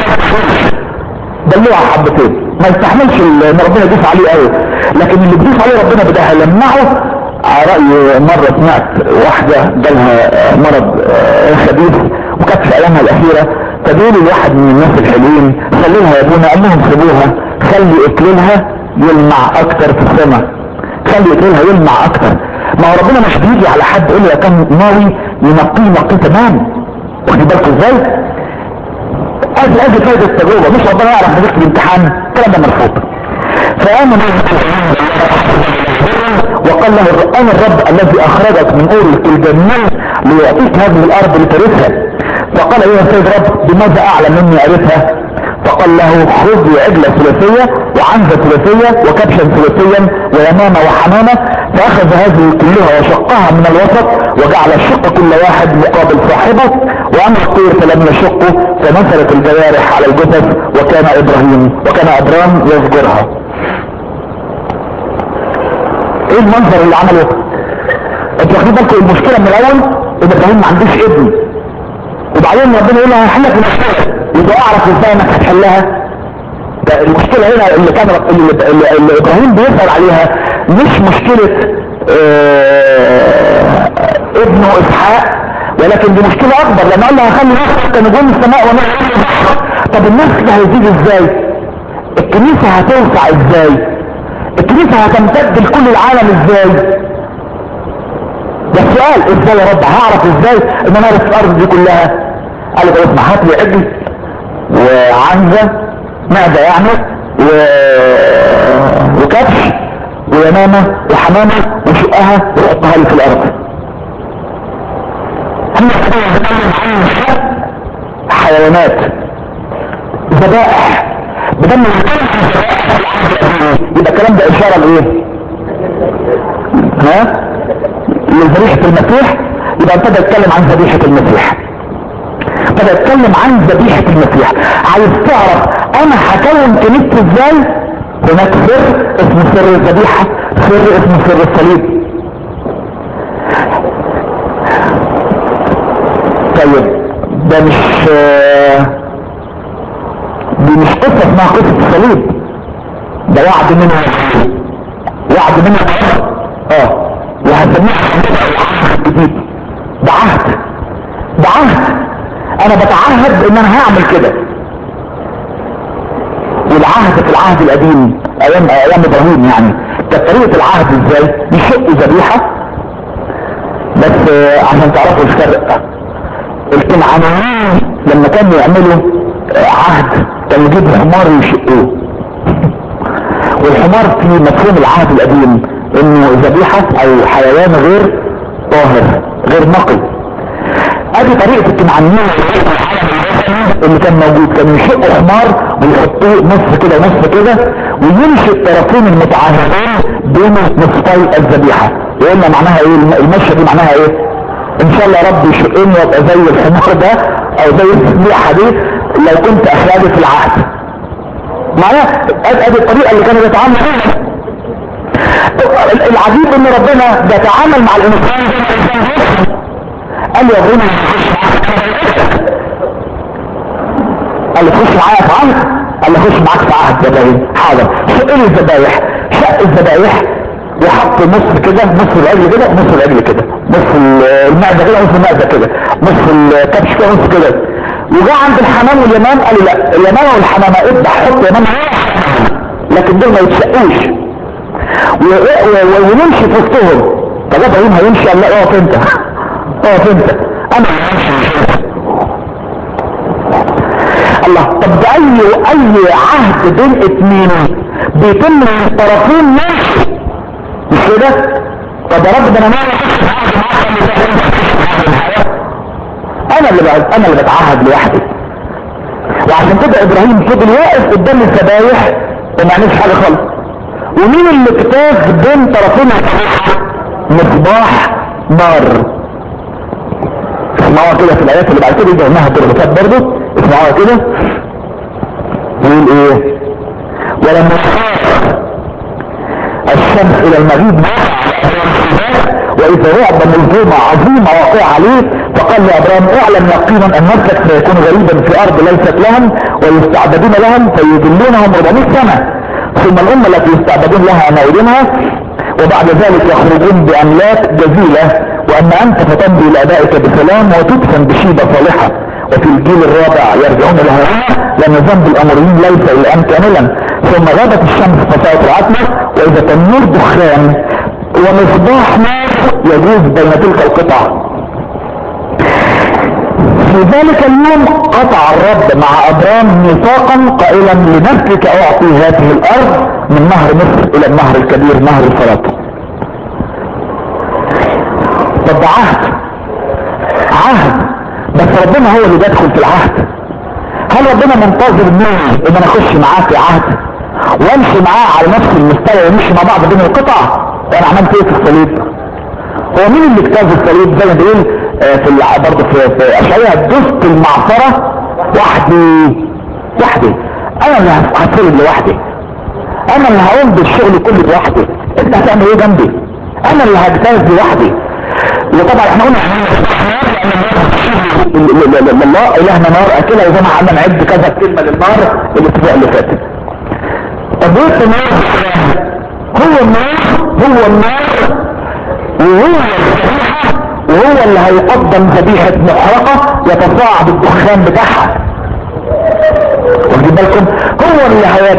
دلوع حبتين ما يستحملش ان ربنا يدوس عليه قوي لكن اللي بيدوس عليه ربنا بده هيلمعه على رأي مرة سمعت واحدة جالها مرض خبيث وكانت في ايامها الاخيرة فبيقول الواحد من الناس الحلوين خلي لها يا ابونا قال لهم سيبوها خلي اكلها يلمع اكتر في السماء خلي اكلها يلمع اكتر ما هو ربنا مش بيجي على حد يقول له كان ناوي ينقيه نقيه تمام واخد بالكم ازاي؟ ادي ادي فايدة التجربة مش ربنا يعرف نتيجة الامتحان الكلام ده مرفوض فآمن وقال له انا الرب الذي اخرجك من اورك الجنة ليعطيك هذه الارض لترثها فقال ايها السيد رب بماذا اعلم اني ارثها فقال له خذ عجلة ثلاثية وعنزة ثلاثية وكبشا ثلاثيا ويمامة وحمامة فاخذ هذه كلها وشقها من الوسط وجعل الشق كل واحد مقابل صاحبه واما الطير فلم يشقه فنزلت الجوارح على الجثث وكان ابراهيم وكان ابرام يذكرها ايه المنظر اللي عمله انتوا واخدين بالكم المشكله من الاول ان ابراهيم ما عندوش ابن وبعدين ربنا يقول له هحل لك المشكله يبقى اعرف ازاي انك هتحلها ده المشكله هنا اللي كان اللي, اللي, اللي ابراهيم بيسال عليها مش مشكله اه ابنه اسحاق ولكن دي مشكله اكبر لما قال له هخلي نفسك كنجوم السماء ونحن طب النفس ده هيزيد ازاي الكنيسه هتوسع ازاي الكنيسة هتمتد لكل العالم ازاي ده السؤال ازاي يا رب هعرف ازاي ان انا في الارض دي كلها قال له اسمع هات لي عجل وعنزة معدة يعني و... وكبش ويمامة وحمامة وشقها وحطها لي في الارض حيوانات ذبائح بدل ما يبقى الكلام ده اشارة لايه ها لذبيحة المسيح يبقى ابتدى يتكلم عن ذبيحة المسيح ابتدى يتكلم عن ذبيحة المسيح عايز تعرف انا هكون كنيستي ازاي هناك سر اسمه سر الذبيحة سر اسمه سر الصليب طيب ده مش دي مش قصة اسمها قصة الصليب ده وعد منها وعد منها اه وهسميها جديد ده عهد ده عهد انا بتعهد ان انا هعمل كده والعهد في العهد القديم ايام ايام ابراهيم يعني كانت طريقه العهد ازاي يشقوا ذبيحه بس عشان تعرفوا الفرق الكنعانيين لما كانوا يعملوا عهد كانوا يجيبوا حمار يشقوه والحمار في مفهوم العهد القديم انه ذبيحة او حيوان غير طاهر غير نقي ادي طريقة الكنعانيين اللي كان موجود كانوا يشقوا حمار ويحطوه نص كده ونص كده ويمشي الطرفين المتعهدين بين نصفي الذبيحة وقلنا معناها ايه المشية دي معناها ايه ان شاء الله ربي يشقني وابقى زي الحمار ده او زي الذبيحة دي لو كنت اخلاقي في العهد معناها ادي الطريقة اللي كانوا بيتعاملوا فيها العجيب ان ربنا بيتعامل مع الانسان قال يا ابونا قال له خش معايا في عهد قال له خش معاك في عهد ذبايح حاضر شق لي الذبايح شق الذبايح وحط نص كده نص العجل كده نص العجل كده نص المعده كده نص المعده كده نص الكبش كده نص كده وجاء عند الحمام واليمام قال له لا اليمامه والحمامه اذبح حط يمامه لكن دول ما يتشقوش ونمشي في وسطهم طب ابراهيم هيمشي قال لا اقف انت اقف انت انا الله طب ده اي اي عهد بين اتنين بيتم من الطرفين ماشي مش كده طب يا رب ده انا ما انا اللي بقى انا اللي بتعهد لوحدي وعشان كده ابراهيم فضل واقف قدام الذبايح وما عملش حاجه خالص ومين اللي اكتاف بين طرفين مصباح نار اسمعوها كده في الايات اللي بعد كده يجي انها درجات برضه اسمعوها كده يقول ايه ولما الشمس الى المغيب واذا رعب ملزومة عظيمة واقع عليه فقال لابراهيم اعلم يقينا ان نفسك سيكون غريبا في ارض ليست لهم ويستعبدون لهم فيذلونهم 400 سنة ثم الامة التي يستعبدون لها نائلينها وبعد ذلك يخرجون باملاك جزيلة واما انت فتمضي لابائك بسلام وتدفن بشيبة صالحة وفي الجيل الرابع يرجعون لها لان ذنب الاموريين ليس الان كاملا ثم غابت الشمس فصارت العتمة واذا تنور دخان ومصباح نار يجوز بين تلك القطع في ذلك اليوم قطع الرب مع ابرام ميثاقا قائلا لنفسك اعطي هذه الارض من نهر مصر الى النهر الكبير نهر الفرات طب ده عهد عهد بس ربنا هو اللي بيدخل في العهد هل ربنا منتظر مني ان انا اخش معاه في عهد وامشي معاه على نفس المستوى ونمشي مع بعض بين القطع انا عملت ايه في الصليب هو مين اللي اجتاز الصليب زي ما بيقول آه في برضه في, في اشعياء دست المعصرة وحدي وحدي انا اللي هتصلب لوحدي انا اللي هقوم بالشغل كله لوحدي انت هتعمل ايه جنبي انا اللي هجتاز لوحدي وطبعا احنا قلنا الله الهنا نار اكلها وزي ما قعدنا نعد كذا كلمه للنار الاسبوع اللي فات طب ايه النار هو النار هو النار وهو وهو اللي هيقدم ذبيحة محرقة يتصاعد الدخان بتاعها واخدين بالكم هو اللي هي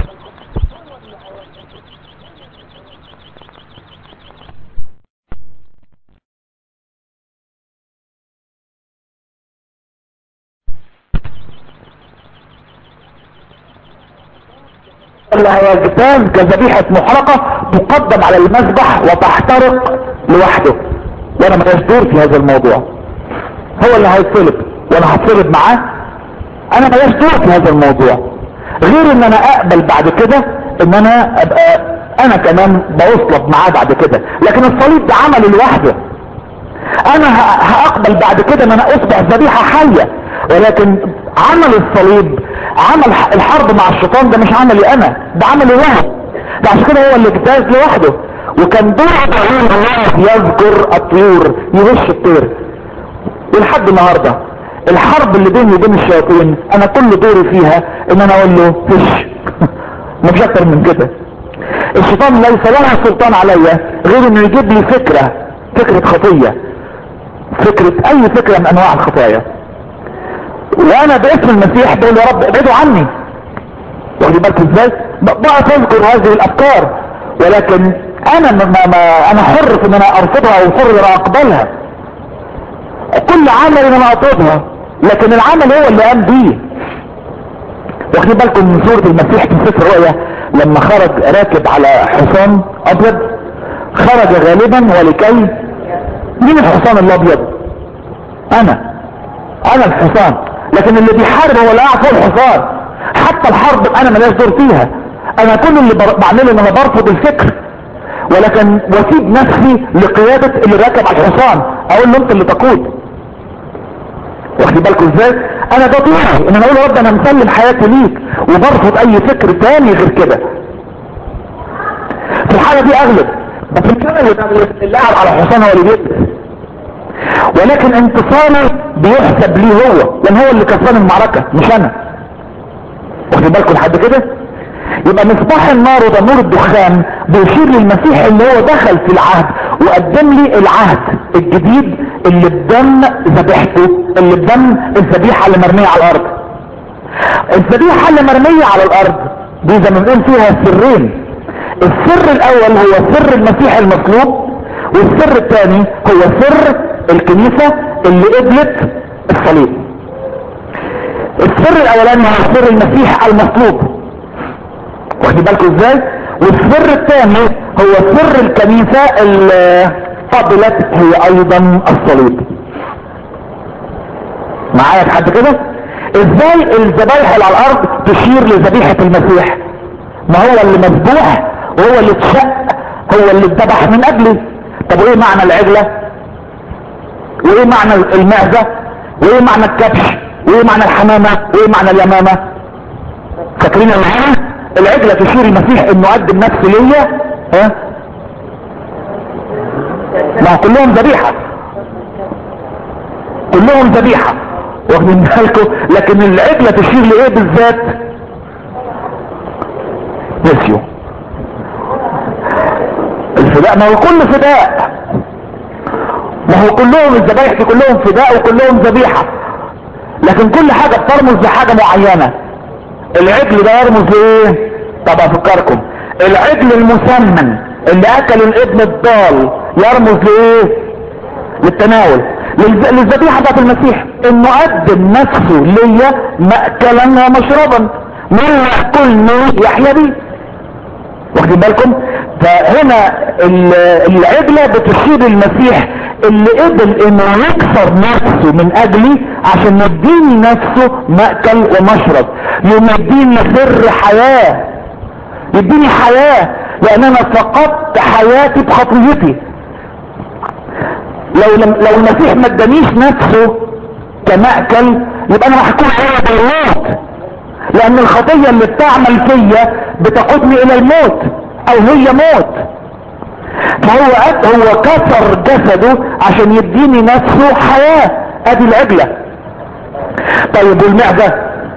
اللي هيجتاز كذبيحة محرقة تقدم على المذبح وتحترق لوحده وانا ما دور في هذا الموضوع هو اللي هيتصلب وانا هتصلب معاه انا ما دور في هذا الموضوع غير ان انا اقبل بعد كده ان انا ابقى انا كمان بوصلب معاه بعد كده لكن الصليب ده عمل لوحده انا هاقبل بعد كده ان انا اصبح ذبيحة حية ولكن عمل الصليب عمل الحرب مع الشيطان ده مش عملي انا ده عملي هو ده عشان كده هو اللي اجتاز لوحده وكان دور ابراهيم الله يذكر الطيور يغش الطير ولحد النهارده الحرب اللي بيني وبين الشياطين انا كل دوري فيها ان انا اقول له فش مش اكتر من كده الشيطان ليس له سلطان عليا غير انه يجيب لي فكرة فكرة خطية فكرة اي فكرة من انواع الخطايا وانا باسم المسيح بقول يا رب ابعدوا عني واخدين بالكم ازاي بقى تذكر هذه الافكار ولكن انا ما ما انا حر في ان انا ارفضها وحر ان انا اقبلها كل عمل ان انا اطلبها لكن العمل هو اللي قام بيه واخدين بالكم من سورة المسيح في سفر الرؤيا لما خرج راكب على حصان ابيض خرج غالبا ولكي مين الحصان الابيض انا انا الحصان لكن اللي بيحارب هو اللي قاعد فوق الحصان حتى الحرب انا ملاش دور فيها انا كل اللي بر- بعمله ان انا برفض الفكر ولكن واسيب نفسي لقيادة اللي راكب على الحصان اقول له انت اللي تقود واخدين بالكم ازاي انا ده طبيعي ان انا اقول يا رب انا مسلم حياتي ليك وبرفض اي فكر تاني غير كده في الحالة دي اغلب بس الكلام اللي بيغلب اللي قاعد على الحصان هو اللي بيغلب ولكن انتصاري بيحسب ليه هو لان هو اللي كسبان المعركة مش انا واخدين بالكم لحد كده يبقى مصباح النار وده نور الدخان بيشير للمسيح اللي هو دخل في العهد وقدم لي العهد الجديد اللي بدم ذبيحته اللي بدم الذبيحه اللي مرميه على الارض الذبيحه اللي مرميه على الارض دي زي ما بنقول فيها سرين السر الاول هو سر المسيح المصلوب والسر الثاني هو سر الكنيسه اللي قبلت الصليب السر الاولاني هو سر المسيح المصلوب واخدين بالكم ازاي والسر الثاني هو سر الكنيسة اللي قبلت هي ايضا الصليب معايا لحد كده ازاي الذبايح اللي على الارض تشير لذبيحة المسيح ما هو اللي مذبوح وهو اللي اتشق هو اللي اتذبح من اجلي طب وايه معنى العجلة وايه معنى المعزة وايه معنى الكبش وايه معنى الحمامة وايه معنى اليمامة فاكرين معانا العجلة تشير المسيح انه قدم نفسه ليا ها ما هو كلهم ذبيحة كلهم ذبيحة واخدين بالكم لكن العجلة تشير لايه بالذات نسيوا الفداء ما هو كل فداء ما هو كلهم الذبايح دي كلهم فداء وكلهم ذبيحة لكن كل حاجة بترمز لحاجة معينة العجل ده يرمز لايه طب افكركم العجل المسمن اللي اكل الابن الضال يرمز لايه للتناول للز- للذبيحه بتاعت المسيح انه قدم نفسه ليا ماكلا ومشربا من ياكلني يحيا بي واخدين بالكم فهنا ال- العجله بتشير المسيح اللي قبل انه يكسر نفسه من اجلي عشان يديني نفسه مأكل ومشرب يمديني سر حياة يديني حياة لان انا فقدت حياتي بخطيتي لو لم لو المسيح ما ادانيش نفسه كمأكل يبقى انا محكوم عليا بالموت لان الخطية اللي بتعمل فيا بتقودني الى الموت او هي موت فهو قد هو كسر جسده عشان يديني نفسه حياة ادي العجلة طيب والمعدة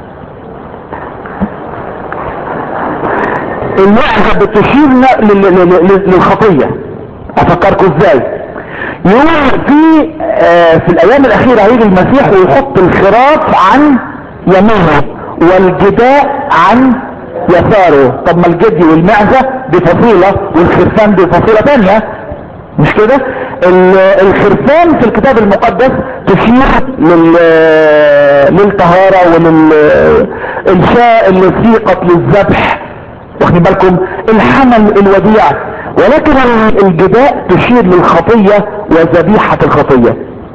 المعدة بتشير ل- ل- ل- ل- للخطية افكركم ازاي يقول في آه في الايام الاخيرة هيجي المسيح ويحط الخراف عن يمينه والجداء عن يساره طب ما الجدي والمعزة دي فصيلة والخرفان دي فصيلة تانية مش كده ال- الخرفان في الكتاب المقدس تشير لل للطهارة وللشاء اللي سيقت للذبح واخدين بالكم الحمل الوديع ولكن ال- الجداء تشير للخطية وذبيحة الخطية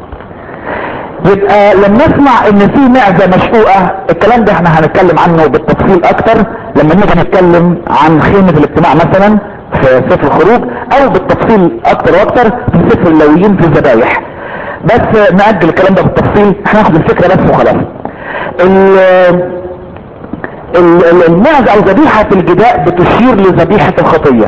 يبقى لما نسمع ان في معزة مشقوقة الكلام ده احنا هنتكلم عنه بالتفصيل اكتر لما نيجي نتكلم عن خيمة الاجتماع مثلا في سفر الخروج او بالتفصيل اكتر واكتر في سفر اللويين في الذبايح بس نأجل الكلام ده بالتفصيل احنا ناخد الفكرة بس وخلاص ال- ال- ال- المعزة او ذبيحة الجداء بتشير لذبيحة الخطية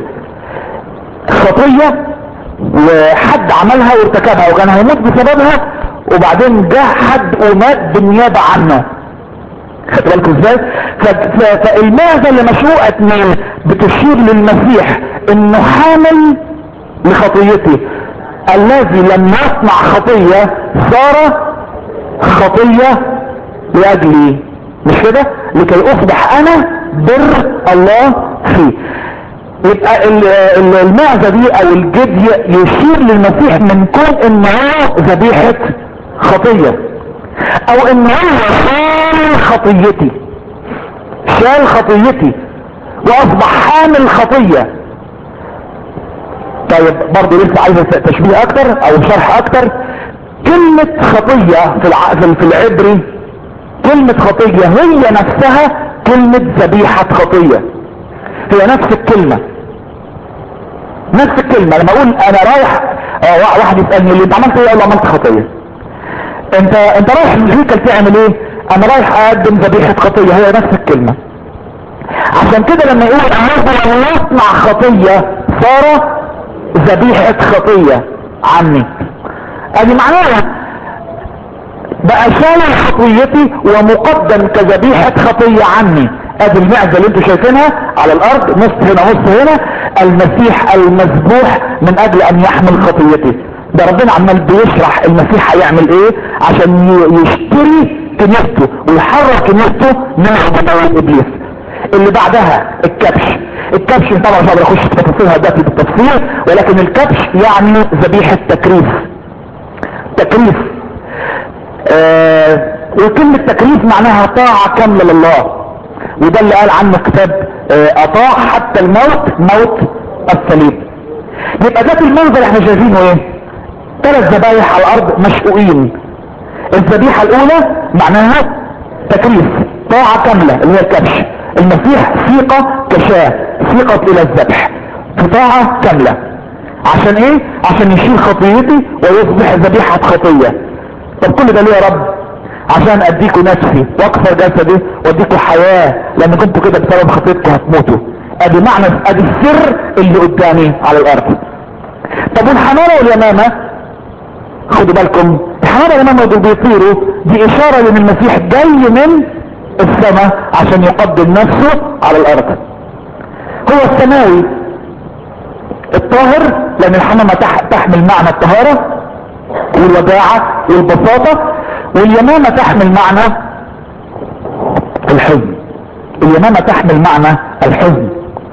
خطية وحد عملها وارتكبها وكان هيموت بسببها وبعدين جه حد ومات بالنيابة عنه خدت بالكم ازاي ف- ف- فالمعزة اللي مشروقة اتنين بتشير للمسيح انه حامل لخطيتي الذي لم يصنع خطية صار خطية لاجلي مش كده لكي اصبح انا بر الله فيه يبقى ال- ال- المعزة دي او الجدي يشير للمسيح من كون ان هو ذبيحة خطية او ان هو شال خطيتي شال خطيتي واصبح حامل خطية طيب برضه لسه عايز تشبيه اكتر او شرح اكتر كلمة خطية في الع... في العبري كلمة خطية هي نفسها كلمة ذبيحة خطية هي نفس الكلمة نفس الكلمة لما اقول انا رايح اه واحد يسألني اللي انت عملت ايه اقول له عملت خطية انت انت رايح الهيكل تعمل ايه انا رايح اقدم ذبيحة خطية هي نفس الكلمة عشان كده لما يقول انا ان يصنع خطية صار ذبيحة خطية عني ادي معناها بقى شايل خطيتي ومقدم كذبيحة خطية عني ادي المعزة اللي انتوا شايفينها على الارض نص هنا نص هنا المسيح المذبوح من اجل ان يحمل خطيتي ده ربنا عمال بيشرح المسيح هيعمل ايه عشان يشتري كنيسته ويحرر كنيسته من عبودية ابليس اللي بعدها الكبش الكبش طبعا مش هقدر اخش في تفاصيلها دلوقتي بالتفصيل ولكن الكبش يعني ذبيحة تكريس تكريس آه وكلمة تكريس معناها طاعة كاملة لله وده اللي قال عنه كتاب آه اطاع حتى الموت موت الصليب يبقى ده المنظر احنا شايفينه ايه ثلاث ذبايح على الارض مشقوقين الذبيحة الاولى معناها تكريس طاعة كاملة اللي هي الكبش المسيح ثقة كشاة ثقة الى الذبح في طاعة كاملة عشان ايه عشان يشيل خطيتي ويصبح ذبيحة خطية طب كل ده ليه يا رب عشان اديكوا نفسي واكثر جسدي واديكوا حياة لان كنتوا كده بسبب خطيتكم هتموتوا ادي معنى ادي السر اللي قدامي على الارض طب والحمامة واليمامة خدوا بالكم الحمامة واليمامة دول بيطيروا دي اشارة لان المسيح جاي من السماء عشان يقدم نفسه على الارض هو السماوي الطاهر لان الحمامة تحمل معنى الطهارة والوداعة والبساطة واليمامة تحمل معنى الحزن اليمامة تحمل معنى الحزن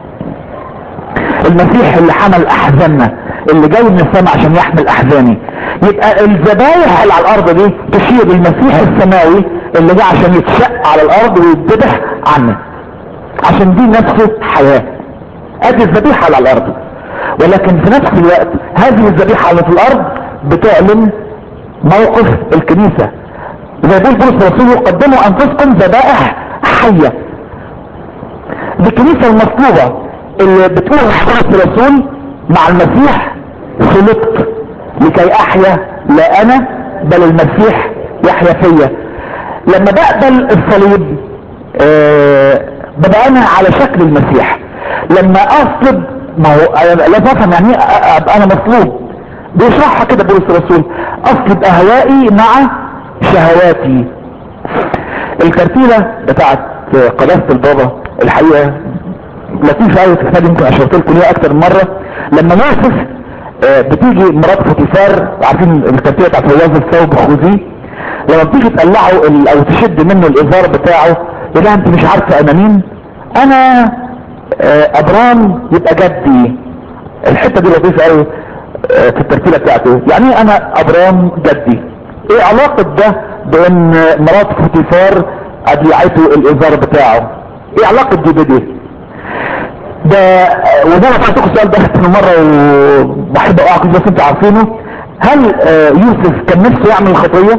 المسيح اللي حمل احزاننا اللي جاي من السماء عشان يحمل احزاني يبقى الذبايح اللي على الارض دي تشير المسيح السماوي اللي جه عشان يتشق على الارض ويتذبح عني عشان دي نفسه حياة ادي الذبيحة على الارض ولكن في نفس الوقت هذه الذبيحة اللي في الارض بتعلن موقف الكنيسة زي بول بولس الرسول قدموا انفسكم ذبائح حية دي الكنيسة المطلوبة اللي بتقول حضرة الرسول مع المسيح خلقت لكي احيا لا انا بل المسيح يحيا فيا لما بقبل الصليب آه ببقى انا على شكل المسيح لما اصلب ما هو لازم افهم يعني ايه ابقى انا مصلوب بيشرحها كده بولس الرسول اصلب اهوائي مع شهواتي الترتيلة بتاعت قداسة البابا الحقيقة لطيفة قوي في الكتاب يمكن اشرت لكم ليها اكتر من مرة لما يوسف آه بتيجي مرات فوتيفار عارفين الترتيلة بتاعت هواز الثوب خذيه لما بتيجي تقلعه او تشد منه الازار بتاعه يقول انت مش عارفة انا مين انا آه ابرام يبقى جدي الحتة دي لطيفة قوي آه في الترتيلة بتاعته يعني انا ابرام جدي ايه علاقة ده بان مرات فوتيفار ادلعته الازار بتاعه ايه علاقة دي بدي ده وده انا سألتكم السؤال ده من مرة وبحب اقعد بس انتوا عارفينه هل يوسف كان نفسه يعمل خطية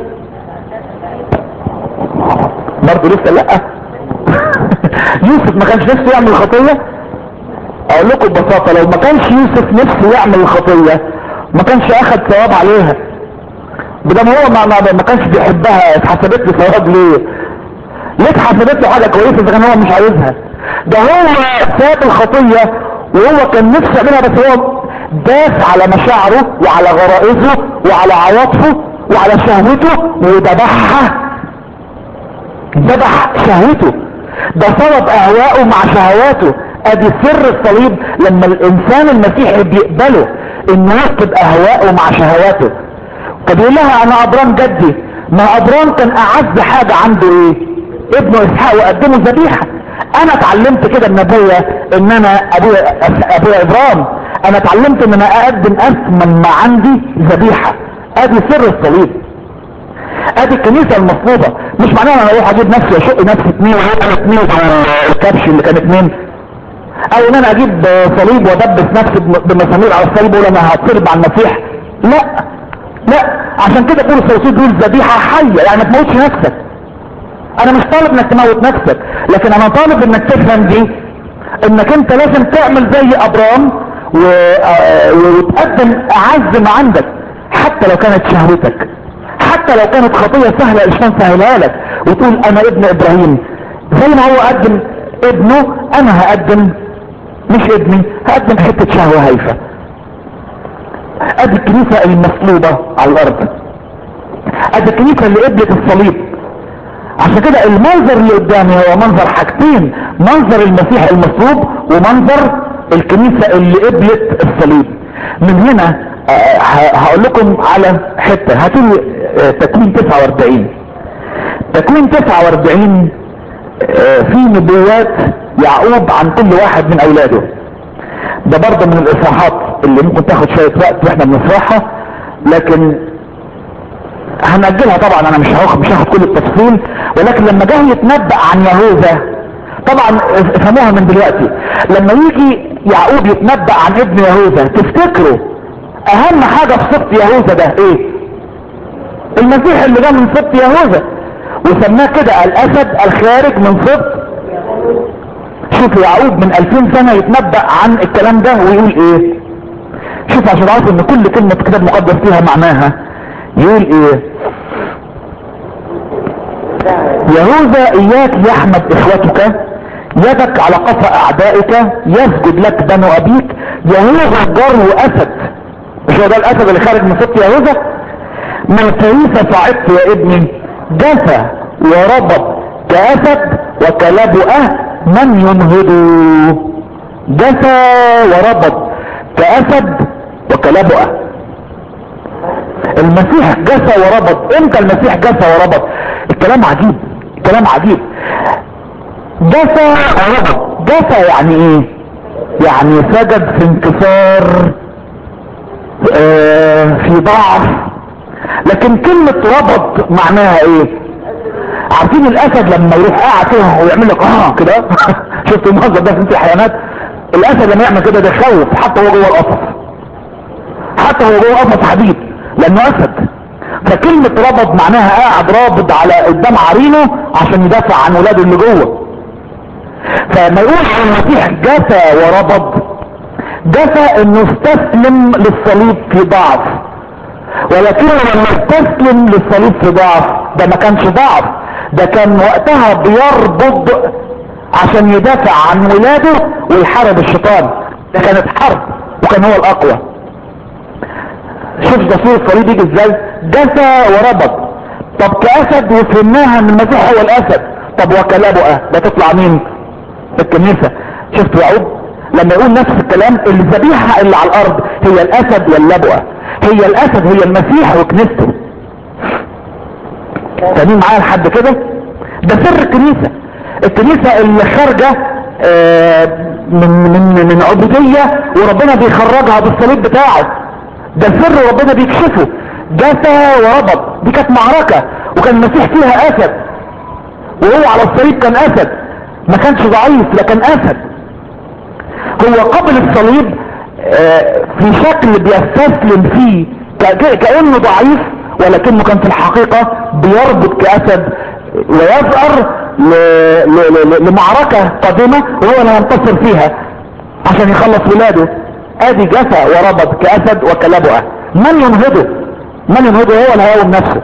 برضه لسه لا يوسف ما كانش نفسه يعمل خطية اقول لكم ببساطة لو ما كانش يوسف نفسه يعمل الخطية ما كانش اخد ثواب عليها بدل هو ما, ما, ما كانش بيحبها اتحسبت له ثواب ليه ليه اتحسبت له حاجه كويسه اذا كان هو مش عايزها ده هو ساب الخطيه وهو كان نفسه يعملها بس هو داس على مشاعره وعلى غرائزه وعلى عواطفه وعلى شهوته وذبحها ذبح شهوته ده صلب اهواءه مع شهواته ادي سر الصليب لما الانسان المسيحي بيقبله انه يفقد اهواءه مع شهواته طب يقول لها انا ابرام جدي ما ابرام كان اعز حاجة عنده ايه ابنه اسحاق وقدمه ذبيحة انا اتعلمت كده من ابويا ان انا ابويا ابويا ابرام انا اتعلمت ان انا اقدم اثمن ما عندي ذبيحة ادي سر الصليب ادي الكنيسة المطلوبة مش معناها انا اروح اجيب نفسي اشق نفسي اتنين وانا اتنين الكبش اللي كان اتنين او ان انا اجيب صليب وادبس نفسي بمسامير على الصليب واقول انا هتصلب على المسيح لا لا عشان كده بولس الرسول بيقول ذبيحه حيه يعني ما تموتش نفسك انا مش طالب انك تموت نفسك لكن انا طالب انك تفهم دي انك انت لازم تعمل زي ابرام و... وتقدم اعز ما عندك حتى لو كانت شهوتك حتى لو كانت خطية سهلة الشيطان سهلها لك وتقول انا ابن ابراهيم زي ما هو قدم ابنه انا هقدم مش ابني هقدم حتة شهوة هايفة ادي الكنيسة المصلوبة على الارض ادي الكنيسة اللي قبلت الصليب عشان كده المنظر اللي قدامي هو منظر حاجتين منظر المسيح المصلوب ومنظر الكنيسة اللي قبلت الصليب من هنا هقول لكم على حتة هاتوا تكوين 49 تكوين 49 في نبوات يعقوب عن كل واحد من اولاده ده برضه من الاصحاحات اللي ممكن تاخد شوية وقت واحنا بنشرحها لكن هنأجلها طبعا انا مش هاخد مش هاخد كل التفصيل ولكن لما جه يتنبأ عن يهوذا طبعا افهموها من دلوقتي لما يجي يعقوب يتنبأ عن ابن يهوذا تفتكروا اهم حاجة في سبط يهوذا ده ايه المسيح اللي جه من سبط يهوذا وسماه كده الاسد الخارج من سبط شوفوا يعقوب من 2000 سنة يتنبأ عن الكلام ده ويقول ايه شوف عشان عارف ان كل كلمة في كتاب مقدس فيها معناها يقول ايه يهوذا اياك يحمد اخوتك يدك على قفا اعدائك يسجد لك بنو ابيك يهوذا جر اسد مش هو ده الاسد اللي خارج من سبط يهوذا من فريسة صعدت يا ابني جثى وربط كاسد وكلبؤه من ينهض جثى وربط كاسد وكلبؤه المسيح جثى وربط امتى المسيح جثى وربط الكلام عجيب الكلام عجيب جثى وربط جثى يعني ايه يعني سجد في انكسار آه في ضعف لكن كلمة ربط معناها ايه عارفين الاسد لما يروح قاعد كده ويعمل لك اه كده شفتوا المنظر ده في الامتحانات الاسد لما يعمل كده ده يخوف حتى هو جوه القفص حتى هو جوه القفص حبيب لانه اسد فكلمة ربط معناها قاعد رابط على قدام عرينه عشان يدافع عن ولاده اللي جوه فما يقول عن المسيح جثى وربط جثى انه استسلم للصليب في ضعف ولكن لما استسلم للصليب في ضعف ده ما كانش ضعف ده كان وقتها بيربض عشان يدافع عن ولاده ويحارب الشيطان ده كانت حرب وكان هو الاقوى شوف دستور الصليب يجي ازاي جثى وربط طب كاسد وفهمناها ان المسيح هو الاسد طب وكلبؤه ده تطلع مين الكنيسه شفت يعقوب لما يقول نفس الكلام الذبيحه اللي على الارض هي الاسد واللبؤه هي الاسد هي المسيح وكنيسته فاهمين معايا لحد كده ده سر الكنيسه الكنيسه اللي خارجه آه من من من عبوديه وربنا بيخرجها بالصليب بتاعه ده سر ربنا بيكشفه جثى وربط دي كانت معركة وكان المسيح فيها اسد وهو على الصليب كان اسد ما كانش ضعيف لكن اسد هو قبل الصليب آه في شكل بيستسلم فيه كأنه ضعيف ولكنه كان في الحقيقة بيربط كأسد ويظهر لمعركة قادمة وهو اللي هينتصر فيها عشان يخلص ولاده ادي جثى وربط كاسد وكلبؤه من ينهضه من ينهضه هو اللي هيقوم نفسه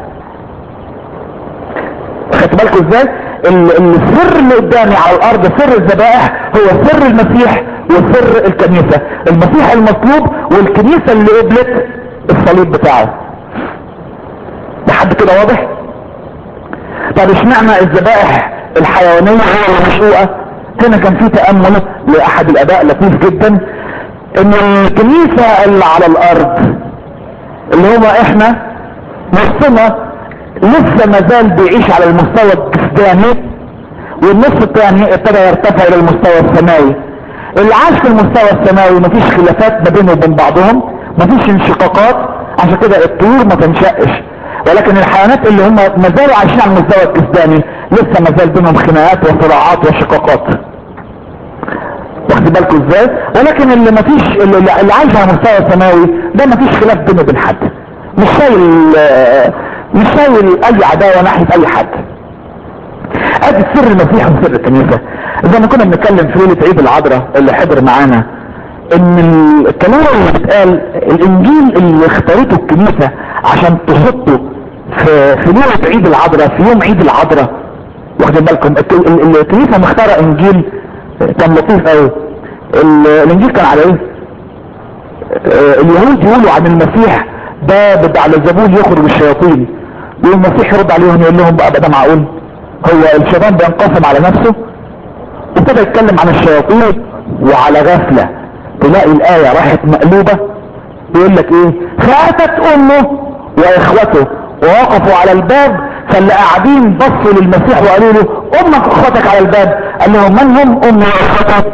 خدت بالكم ازاي السر اللي قدامي على الارض سر الذبائح هو سر المسيح وسر الكنيسة المسيح المطلوب والكنيسة اللي قبلت الصليب بتاعه لحد كده واضح طب اشمعنى الذبائح الحيوانية هي المشروعة هنا كان في تأمل لأحد الآباء لطيف جدا ان الكنيسة اللي على الارض اللي هو احنا نصنا لسه مازال بيعيش على المستوى الجسداني والنص الثاني ابتدى يرتفع الى المستوى السماوي اللي عاش في المستوى السماوي مفيش خلافات ما بينه وبين بعضهم مفيش انشقاقات عشان كده الطيور ما تنشقش ولكن الحيوانات اللي هم ما زالوا عايشين على المستوى الجسداني لسه ما زال بينهم خناقات وصراعات وشقاقات واخد بالكم ازاي ولكن اللي مفيش اللي, اللي عايش على مستوى سماوي ده مفيش خلاف بينه وبين حد مش شايل آه، مش شايل اي عداوه ناحيه اي حد ادي سر المسيح وسر الكنيسه زي ما كنا بنتكلم في ليله عيد العذراء اللي حضر معانا ان الكلام اللي بيتقال الانجيل اللي اختارته الكنيسه عشان تحطه في في ليله عيد العذراء في يوم عيد العذراء واخدين بالكم الك- ال- ال- الكنيسه مختاره انجيل كان لطيف قوي ال- الانجيل كان على ايه؟ آه، اليهود يقولوا عن المسيح ده بده على الزبون يخرج الشياطين والمسيح يرد عليهم يقول لهم بقى ده معقول هو الشيطان بينقسم على نفسه ابتدى يتكلم عن الشياطين وعلى غفلة تلاقي الآية راحت مقلوبة يقول لك ايه فأتت أمه وإخوته ووقفوا على الباب فاللي قاعدين بصوا للمسيح وقالوا له أمك وإخوتك على الباب قال لهم من هم أمي وإخوتي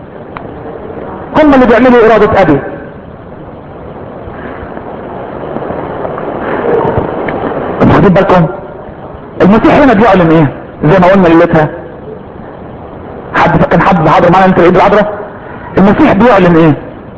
هم اللي بيعملوا إرادة أبي واخدين بالكم المسيح هنا بيعلن ايه زي ما قلنا ليلتها حد كان حد حاضر معانا انت عيد العذراء المسيح بيعلن ايه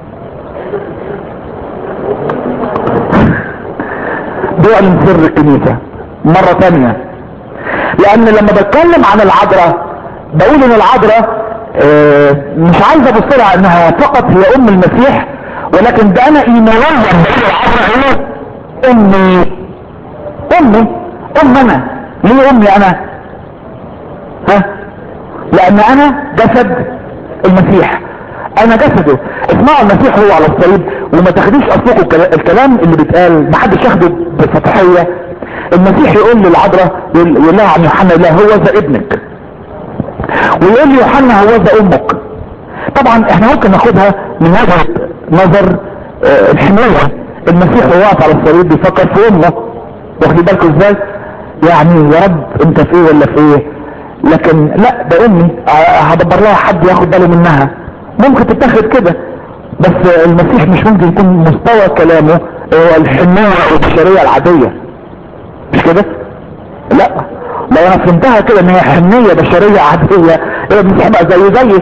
بيعلن سر الكنيسة مرة تانية لان لما بتكلم عن العذراء بقول ان العذراء آه، مش عايز ابص لها انها فقط هي ام المسيح ولكن ده انا ايمانيا بقول العذراء ايه امي امي ام انا ليه امي انا ها لان انا جسد المسيح انا جسده اسمعوا المسيح هو على الصليب وما تاخديش اصلكم الكلا- الكلام اللي بيتقال ما حدش ياخده بسطحيه المسيح يقول للعذراء يقول يقول لها عن يوحنا لا هو ذا ابنك ويقول ليوحنا هو ذا امك طبعا احنا ممكن ناخدها من وجهه نظر آه، الحمايه المسيح وهو واقف على الصليب بيفكر في امه واخدين بالكم ازاي يعني يا رب انت في ايه ولا في ايه لكن لا ده امي آه، هدبر لها حد ياخد باله منها ممكن تتاخد كده بس المسيح مش ممكن يكون مستوى كلامه هو الحمايه والبشريه العاديه مش كده لا لو انا فهمتها كده ان هي حنيه بشريه عاديه يبقى المسيح بقى زيه زيي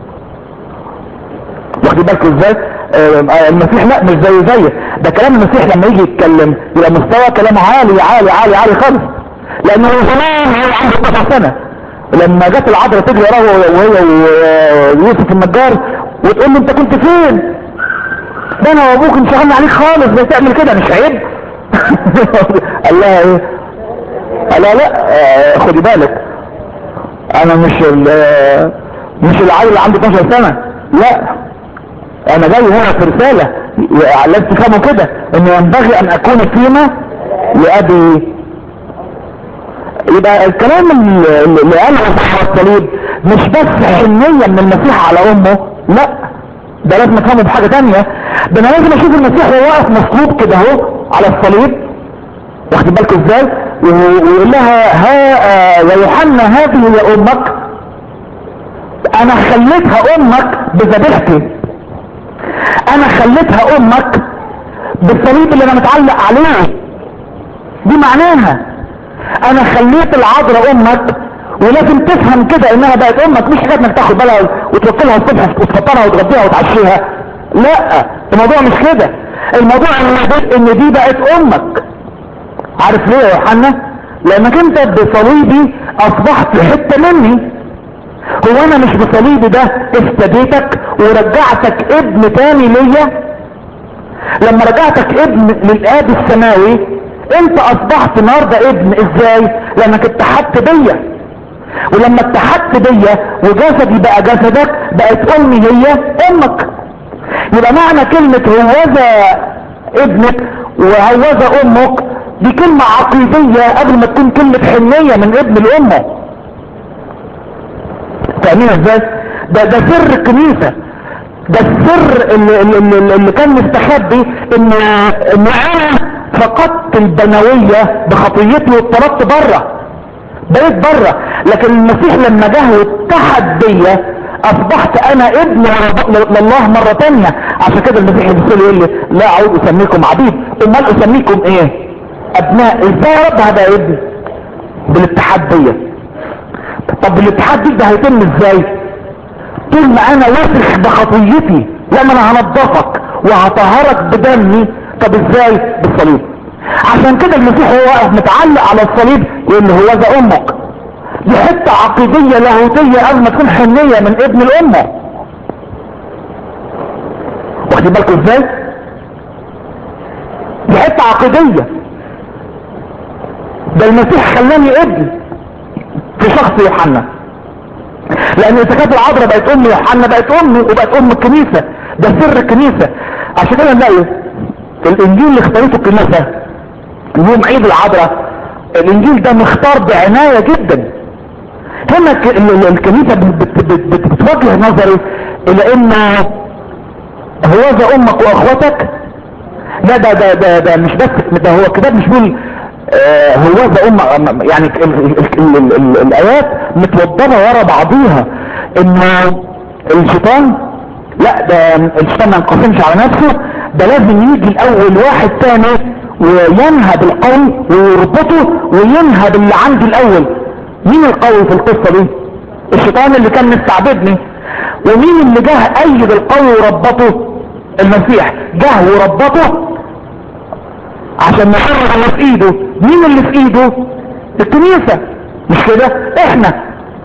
واخدين بالكم ازاي آه، آه، المسيح لا مش زي زي ده كلام المسيح لما يجي يتكلم يبقى مستوى كلامه عالي عالي عالي عالي خالص لانه من زمان هو عنده 12 سنه لما جت العذراء تجري وراه وهي ويوسف النجار وتقول له انت كنت فين ده انا وابوك انشغلنا عليك خالص زي تعمل كده مش عيب قال لها ايه قال لها لا آه، خدي بالك انا مش ال- مش العيل اللي عنده 12 سنه لا انا جاي هنا في رسالة لازم تفهموا كده ان ينبغي ان اكون فيما لابي يبقى الكلام اللي اللي قاله على الصليب مش بس حنية من المسيح على امه لا ده لازم افهمه بحاجة تانية ده انا لازم اشوف المسيح وهو واقف مصلوب كده اهو على الصليب واخد بالكم ازاي و- ويقول لها ها آه، يا يوحنا هذه هي امك انا خليتها امك بذبيحتي انا خليتها امك بالصليب اللي انا متعلق عليه دي معناها انا خليت العذراء امك ولازم تفهم كده انها بقت امك مش حاجات انك تاخد بالها وتوكلها الصبح وتفطرها وتغديها وتعشيها لا الموضوع مش كده الموضوع ان دي, إن دي بقت امك عارف ليه يا يوحنا لانك انت بصليبي اصبحت حته مني هو انا مش بصليبي ده افتديتك ورجعتك ابن تاني ليا لما رجعتك ابن للاب السماوي انت اصبحت النهارده ابن ازاي لانك اتحدت بيا ولما اتحدت بيا وجسدي بقى جسدك بقت امي هي امك يبقى معنى كلمة هوذا ابنك وهوذا امك دي كلمة عقيدية قبل ما تكون كلمة حنية من ابن لامه فاهمين ازاي ده ده سر الكنيسة ده السر اللي, اللي, اللي كان مستخبي ان ان انا فقدت البنوية بخطيتي واتطردت بره بقيت بره لكن المسيح لما جه واتحد بيا اصبحت انا ابن لله مرة تانية عشان كده المسيح يقول يقول لي لا اعود اسميكم عبيد امال اسميكم ايه ابناء ازاي يا رب هبقى ابن بالاتحاد بيا طب الاتحاد دي ده هيتم ازاي طول ما انا واثق بخطيتي لما انا هنضفك وهطهرك بدمي طب ازاي بالصليب عشان كده المسيح هو واقف متعلق على الصليب يقول له هو ذا امك دي حته عقيديه لاهوتيه قبل ما تكون حنيه من ابن الامه واخدين بالكم ازاي دي حته عقيديه ده المسيح خلاني ابن في شخص يوحنا لان اذا كانت العذراء بقت ام يوحنا بقت امي وبقت ام الكنيسه ده سر الكنيسه عشان كده نلاقي الانجيل اللي اختارته الكنيسه يوم عيد العذراء الانجيل ده مختار بعنايه جدا هنا ك- ال- ال- الكنيسه بت- بت- بت- بتوجه نظري الى ان هو ذا امك واخوتك لا ده ده ده, ده مش بس ده هو كتاب مش بيقول آه هو ذا ام يعني ال ال ال ال ال الايات متوضبه ورا بعضيها انه الشيطان لا ده الشيطان ما ينقسمش على نفسه ده لازم يجي الاول واحد تاني وينهب القوي ويربطه وينهب اللي عندي الاول مين القوي في القصه دي الشيطان اللي كان مستعبدني ومين اللي جه ايد القوي وربطه المسيح جه وربطه عشان نحرر اللي في ايده مين اللي في ايده الكنيسة مش كده احنا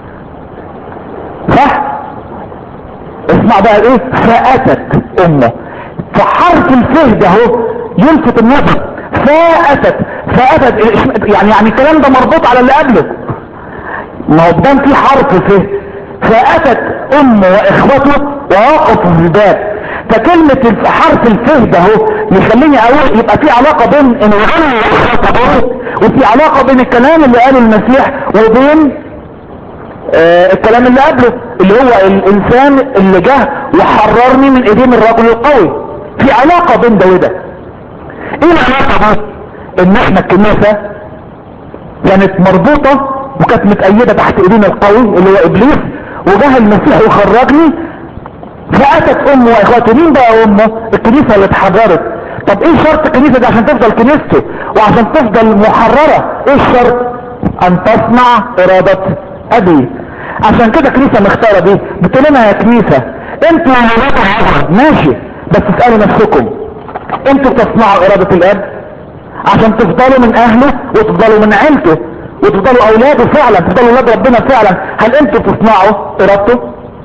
صح اسمع بقى ايه فاتت امه فحرف الفه ده اهو يلفت النظر فاتت فاتت يعني يعني الكلام ده مربوط على اللي قبله ما هو بدام في حرف فه فاتت امه واخوته ووقفوا في الباب فكلمة الف- حرف الفه ده اهو يخليني اقول يبقى في علاقة بين ان انا خطبات وفي علاقة بين الكلام اللي قاله المسيح وبين آه الكلام اللي قبله اللي هو الانسان اللي جه وحررني من ايدين الرجل القوي في علاقة بين ده وده ايه العلاقة دي ان احنا الكنيسة كانت مربوطة وكانت متأيدة تحت ايدين القوي اللي هو ابليس وجه المسيح وخرجني فاتت امه واخواته مين بقى امه الكنيسة اللي اتحررت طب ايه شرط الكنيسة دي عشان تفضل كنيسته وعشان تفضل محررة ايه الشرط ان تصنع ارادة ابي عشان كده كنيسة مختارة دي بتقول لنا يا كنيسة انتوا يا ولاد العذراء ماشي بس اسألوا نفسكم انتوا بتصنعوا ارادة الاب عشان تفضلوا من اهله وتفضلوا من عيلته وتفضلوا اولاده فعلا تفضلوا اولاد ربنا فعلا هل انتوا بتصنعوا ارادته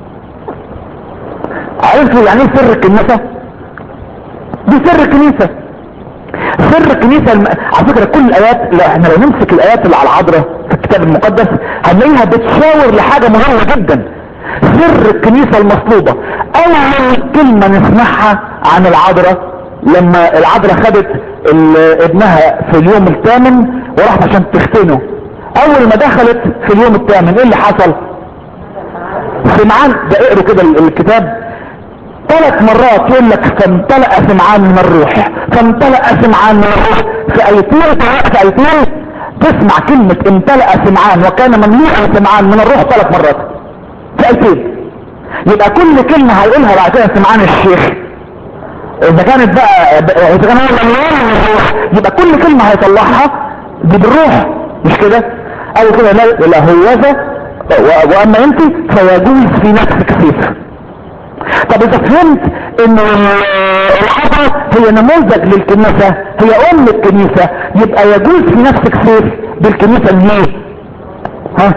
عرفتوا يعني ايه سر الكنيسة دي سر الكنيسة سر الكنيسة الم... على فكرة كل الايات لو احنا لو نمسك الايات اللي على العذراء في الكتاب المقدس هنلاقيها بتشاور لحاجة مهمة جدا سر الكنيسة المصلوبة اول كلمة نسمعها عن العذراء لما العذراء خدت ال- ابنها في اليوم الثامن وراحت عشان تختنه اول ما دخلت في اليوم الثامن ايه اللي حصل سمعان ده اقروا كده ال- الكتاب ثلاث مرات يقول لك فامتلأ سمعان من الروح فامتلأ سمعان من الروح في ايتين في ايتين تسمع كلمة امتلأ سمعان وكان مملوءا سمعان من الروح ثلاث مرات في ايتين يبقى كل كلمة هيقولها بعد كده سمعان الشيخ اذا كانت بقى اذا كان هو مليان من الروح يبقى كل كلمة هيطلعها دي بالروح مش كده او كده لا لا هوذا و- واما انت فيجوز في نفسك سيف طب اذا فهمت ان الحضرة هي نموذج للكنيسة هي ام الكنيسة يبقى يجوز في نفسك سيف بالكنيسة اللي هي ها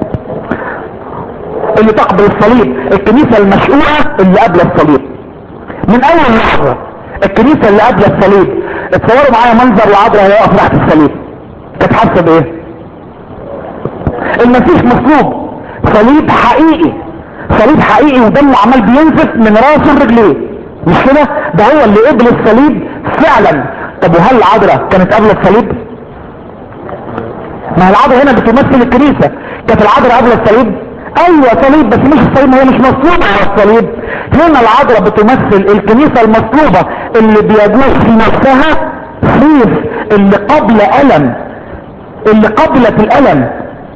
اللي تقبل الصليب الكنيسة المشؤومة اللي قبل الصليب من اول لحظة الكنيسة اللي قبل الصليب اتصوروا معايا منظر العذراء وهي واقفة تحت الصليب كانت حاسة بايه المسيح مصلوب صليب حقيقي صليب حقيقي ودمه عمال بينزف من راسه لرجليه مش كده ده هو اللي قبل الصليب فعلا طب وهل العذراء كانت قبل الصليب ما هي العذراء هنا بتمثل الكنيسة كانت العذراء قبل الصليب ايوه صليب بس مش الصليب هي مش مصلوبة على الصليب هنا العذراء بتمثل الكنيسة المصلوبة اللي بيجوز في نفسها سيف اللي قبل ألم اللي قبلت الألم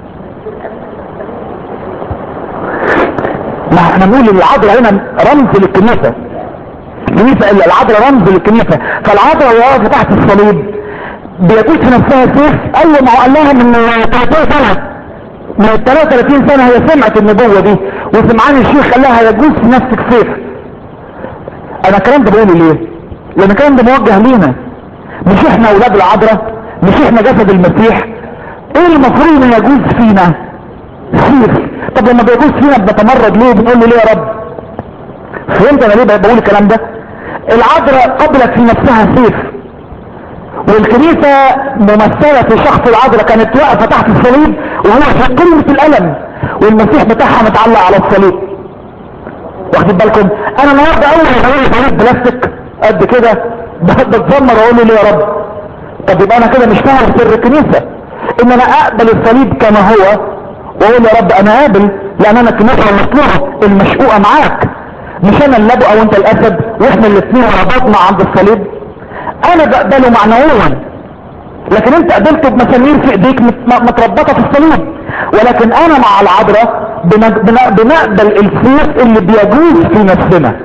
ما احنا نقول العذراء هنا رمز للكنيسة الكنيسة اللي العذراء رمز للكنيسة فالعذراء وهي واقفة تحت الصليب بيجوز في نفسها سيف ايوه ما هو قال لها من 30 سنة من ال 33 سنة هي سمعت النبوة دي وسمعان الشيخ قال لها يجوز في نفسك سيف انا الكلام ده بقوله ليه لان الكلام ده موجه لينا مش احنا اولاد العذراء مش احنا جسد المسيح ايه المفروض ان يجوز فينا سيف طب لما بيجوز فينا بنتمرد ليه بنقول له ليه يا رب فهمت انا ليه بقول الكلام ده العذراء قبلت في نفسها سيف والكنيسة ممثلة في شخص العذراء كانت واقفة تحت الصليب وهو في قمة الألم والمسيح بتاعها متعلق على الصليب واخدين بالكم انا النهارده اول ما بقول صليب بلاستيك قد كده بتذمر واقول له ليه يا رب طب يبقى انا كده مش فاهم سر الكنيسة ان انا اقبل الصليب كما هو واقول يا رب انا قابل لان انا الكنيسة المطلوبة المشقوقة معاك مش انا اللبو او انت الاسد واحنا الاثنين ربطنا عند الصليب انا بقبله معنويا لكن انت قبلته بمسامير في ايديك متربطه في الصليب ولكن انا مع العذراء بنقبل السيف اللي بيجوز في نفسنا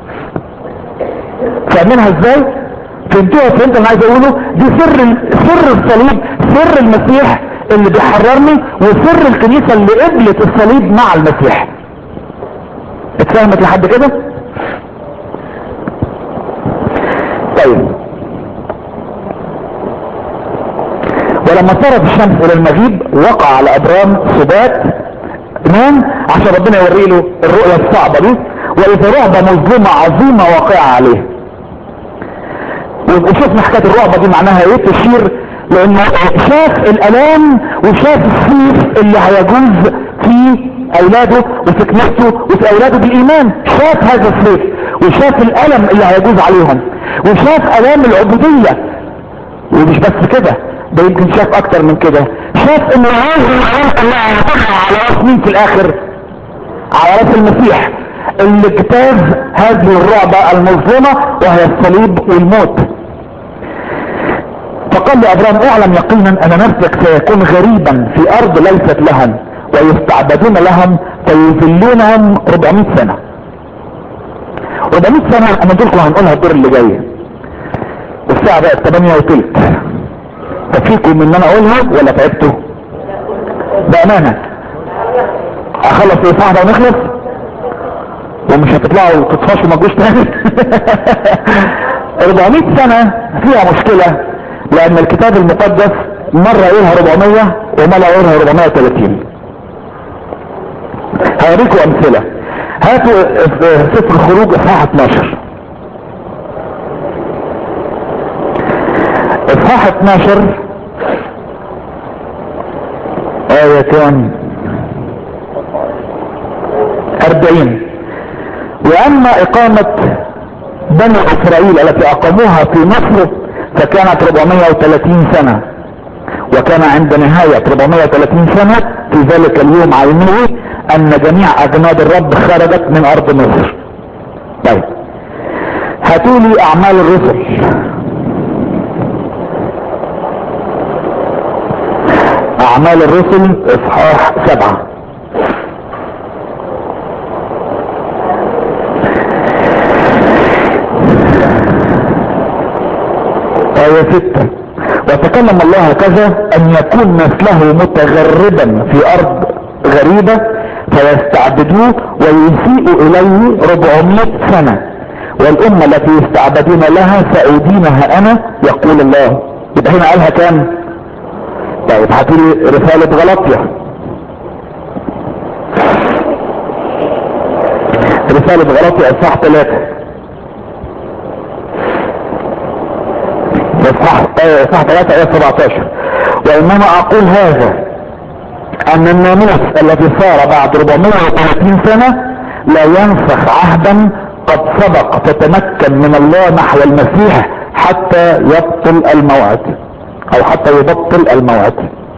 فاهمينها ازاي فهمتوها فهمت انا عايز اقوله دي سر سر الصليب سر المسيح اللي بيحررني وسر الكنيسه اللي قبلت الصليب مع المسيح اتفهمت لحد كده طيب ولما صارت الشمس الى المغيب وقع على ابرام سبات نام عشان ربنا يوري له الرؤية الصعبة دي واذا رعبة مظلمة عظيمة واقعة عليه وشوفنا حكاية الرعبة دي معناها ايه تشير لانه شاف الالام وشاف السيف اللي هيجوز في اولاده وفي كنيسته وفي اولاده بالايمان شاف هذا السيف وشاف الالم اللي هيجوز عليهم وشاف الام العبودية ومش بس كده ده يمكن شاف اكتر من كده شاف ان هذه الحياة الله هتقع على راس مين في الاخر على راس المسيح اللي اجتاز هذه الرعبة المظلمة وهي الصليب والموت فقال لابرام اعلم يقينا ان نفسك سيكون غريبا في ارض ليست لهم ويستعبدون لهم فيذلونهم 400 سنة 400 سنة انا دولكم هنقولها الدور اللي جاي والساعة بقت 8 وتلت تكفيكم ان انا اقولها ولا تعبتوا بامانة اخلص ايه واحدة ونخلص ومش هتطلعوا تطفشوا ما تجوش تاني 400 سنة فيها مشكلة لان الكتاب المقدس مرة يقولها 400 ومرة يقولها 430 هوريكم امثلة هاتوا سفر الخروج اصحاح 12 اصحاح 12 آية كام 40 واما اقامة بني اسرائيل التي اقاموها في مصر فكانت 430 سنة وكان عند نهاية 430 سنة في ذلك اليوم عينه ان جميع اجناد الرب خرجت من ارض مصر طيب هاتولي اعمال الرسل اعمال الرسل اصحاح سبعة آية ستة وتكلم الله هكذا ان يكون مثله متغربا في ارض غريبة فيستعبدوه ويسيئوا اليه 400 سنة والامة التي يستعبدون لها سأدينها انا يقول الله يبقى هنا قالها كام طيب هاتولي رسالة غلطية رسالة غلطية اصحاح ثلاثة اصحاح اصحاح ثلاثة ايه 17 وانما اقول هذا ان الناموس الذي صار بعد 430 سنة لا ينسخ عهدا قد سبق فتمكن من الله نحو المسيح حتى يبطل الموعد او حتى يبطل الموعد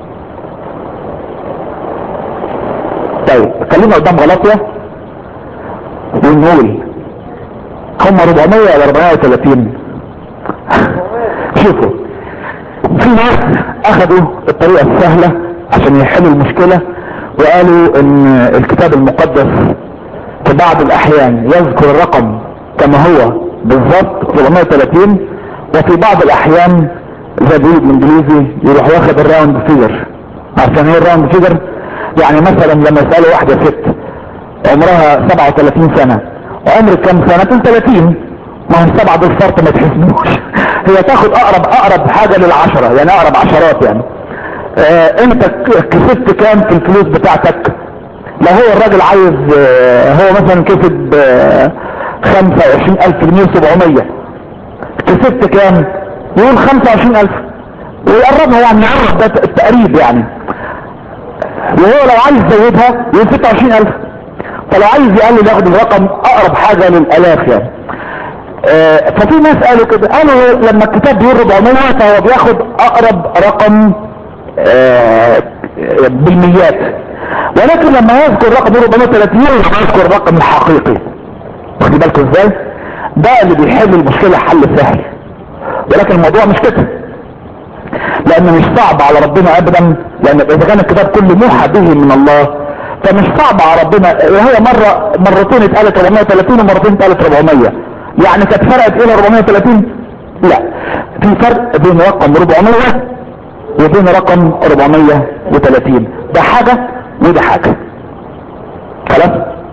طيب خلينا قدام غلطية ونقول هم 400 ولا 430 شوفوا في ناس اخذوا الطريقة السهلة عشان يحلوا المشكلة وقالوا ان الكتاب المقدس في بعض الاحيان يذكر الرقم كما هو بالظبط 430 وفي بعض الاحيان زي بيقولوا بالانجليزي يروح واخد الراوند فيجر عشان ايه الراوند فيجر يعني مثلا لما يسألوا واحدة ست عمرها 37 سنة عمرك كم سنة تقول 30 ما هو السبعة دول فرط ما تحسبوش هي تاخد اقرب اقرب حاجة للعشرة يعني اقرب عشرات يعني اه انت كسبت كام في الفلوس بتاعتك لو هو الراجل عايز اه هو مثلا كسب اه 25000 جنيه 700 كسبت كام يقول 25000 ويقربها يعني يعرف ده التقريب يعني وهو لو عايز يزودها يقول 26000 فلو عايز يقلل ياخد الرقم اقرب حاجة للالاف يعني آه ففي ناس قالوا كده قالوا لما الكتاب بيقول 400 فهو بياخد اقرب رقم آه بالميات ولكن لما يذكر رقم 430 يذكر الرقم الحقيقي واخد بالكم ازاي ده اللي بيحل المشكلة حل سهل ولكن الموضوع مش كده لان مش صعب على ربنا ابدا لان اذا كان الكتاب كله موحى به من الله فمش صعب على ربنا وهي مرة مرتين اتقالت 430 ومرتين اتقالت 400 يعني كانت فرقت الى 430 لا في فرق بين رقم 400 وبين رقم 430 ده حاجة وده حاجة خلاص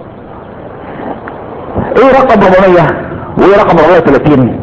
ايه رقم 400 وايه رقم 430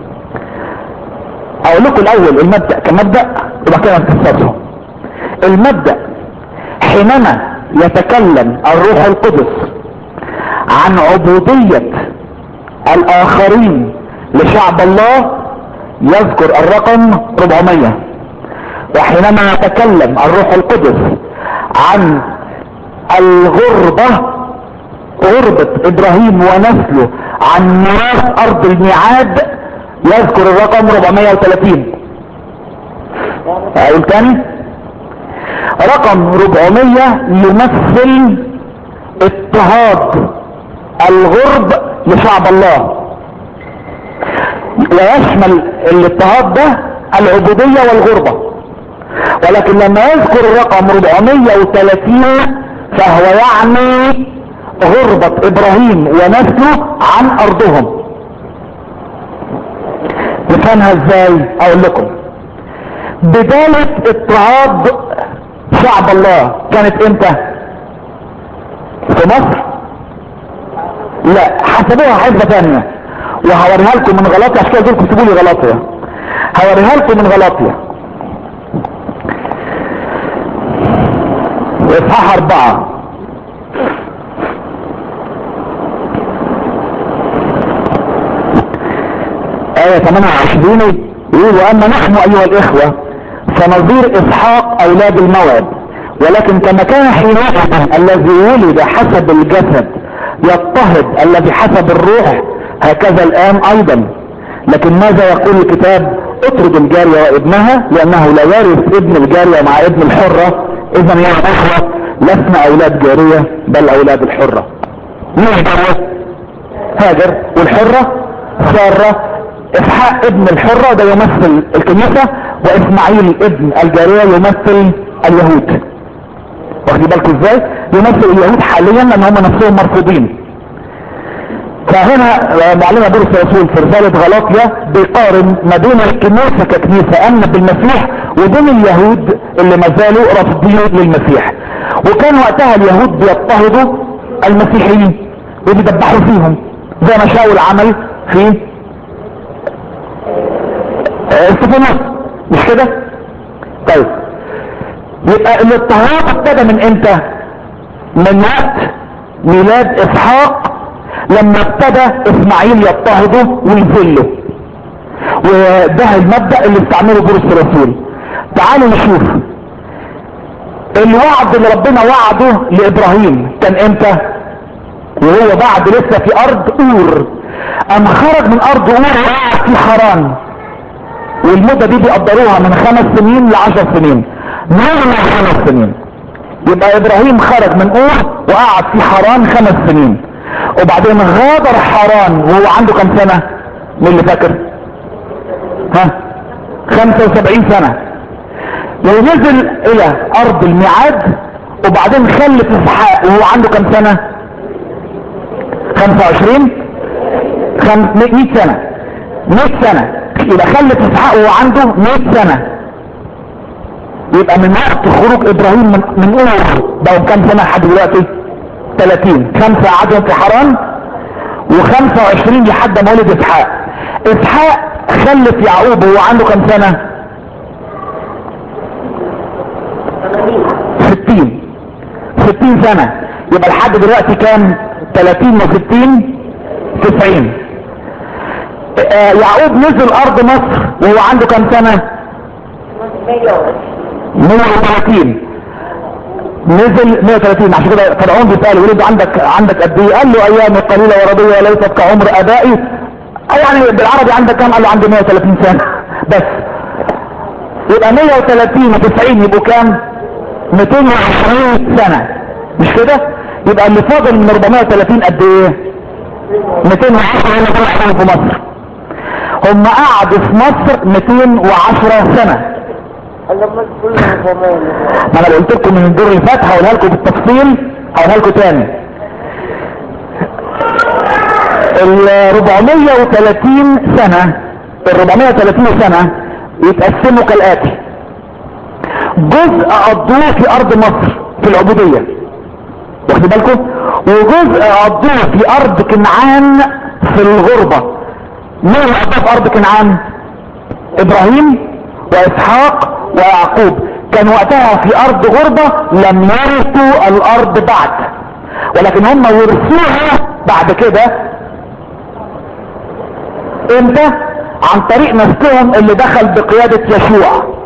اقول لكم الاول المبدأ كمبدأ وبعد كده نفسره المبدأ حينما يتكلم الروح القدس عن عبودية الاخرين لشعب الله يذكر الرقم 400 وحينما يتكلم الروح القدس عن الغربة غربة ابراهيم ونسله عن ميراث ارض الميعاد يذكر الرقم 430 اقول تاني رقم 400 يمثل اضطهاد الغرب لشعب الله ويشمل الاضطهاد ده العبودية والغربة ولكن لما يذكر الرقم 430 فهو يعني غربة ابراهيم ونسله عن ارضهم نفهمها ازاي اقول لكم بداية اضطهاد شعب الله كانت امتى في مصر لا حسبوها حسبة تانية وهوريها لكم من غلطية عشان كده دول كتبوا لي غلطية هوريها لكم من غلطية اصحاح اربعة آية 28 يقول وأما نحن أيها الإخوة فنظير إسحاق أولاد الموعد ولكن كما كان حينئذ الذي ولد حسب الجسد يضطهد الذي حسب الروح هكذا الآن أيضا لكن ماذا يقول الكتاب اطرد الجارية وابنها لأنه لا يرث ابن الجارية مع ابن الحرة إذا يا إخوة لسنا أولاد جارية بل أولاد الحرة مين الجارية؟ هاجر والحرة سارة اسحاق ابن الحرة ده يمثل الكنيسة واسماعيل ابن الجارية يمثل اليهود واخدين بالكم ازاي يمثل اليهود حاليا لان هم نفسهم مرفوضين فهنا معلمة بولس الرسول في رسالة غلاطيا بيقارن ما بين الكنيسة ككنيسة امنت بالمسيح وبين اليهود اللي ما زالوا رافضين للمسيح وكان وقتها اليهود بيضطهدوا المسيحيين وبيدبحوا فيهم زي ما شاول عمل في استفانوس مش كده طيب يبقى الاضطهاد ابتدى من امتى من وقت ميلاد اسحاق لما ابتدى اسماعيل يضطهده ويذله وده المبدأ اللي استعمله بولس الرسول تعالوا نشوف الوعد اللي ربنا وعده لابراهيم كان امتى وهو بعد لسه في ارض اور ام خرج من ارض اور وقعد في حران والمدة دي بيقدروها من خمس سنين لعشر سنين معنى خمس سنين يبقى ابراهيم خرج من اور وقعد في حران خمس سنين وبعدين غادر حران وهو عنده كم سنة مين اللي فاكر ها خمسة وسبعين سنة ونزل الى ارض الميعاد وبعدين خلف اسحاق وهو عنده كم سنة خمسة وعشرين خم... مئة سنة مئة سنة يبقى خلف اسحاق وهو عنده 100 سنة يبقى من وقت خروج ابراهيم من من اور بقوا كام سنة لحد دلوقتي 30 خمسة قعدهم في حران و25 لحد ما ولد اسحاق اسحاق خلف يعقوب وهو عنده كام سنة 60 60 سنة يبقى لحد دلوقتي كام 30 و60 90 آه يعقوب نزل ارض مصر وهو عنده كام سنة 130 نزل 130 عشان كده فرعون بيسأله ولد عندك عندك قد ايه قال له ايام قليلة ورضية وليست كعمر ابائي أو يعني بالعربي عندك كام قال له عندي 130 سنة بس يبقى 130 و90 يبقوا كام 220 سنة مش كده يبقى اللي فاضل من 430 قد ايه 210 هنا في مصر هم قعدوا في مصر 210 سنة ما انا قلت لكم من الدور اللي فات هقولها لكم بالتفصيل هقولها لكم تاني ال 430 سنة ال 430 سنة يتقسموا كالآتي جزء قضوه في ارض مصر في العبودية واخد بالكم وجزء قضوه في ارض كنعان في الغربة مين اللي قضاه في ارض كنعان ابراهيم واسحاق ويعقوب كان وقتها في ارض غربة لم يرثوا الارض بعد ولكن هم ورثوها بعد كده امتى عن طريق نسلهم اللي دخل بقيادة يشوع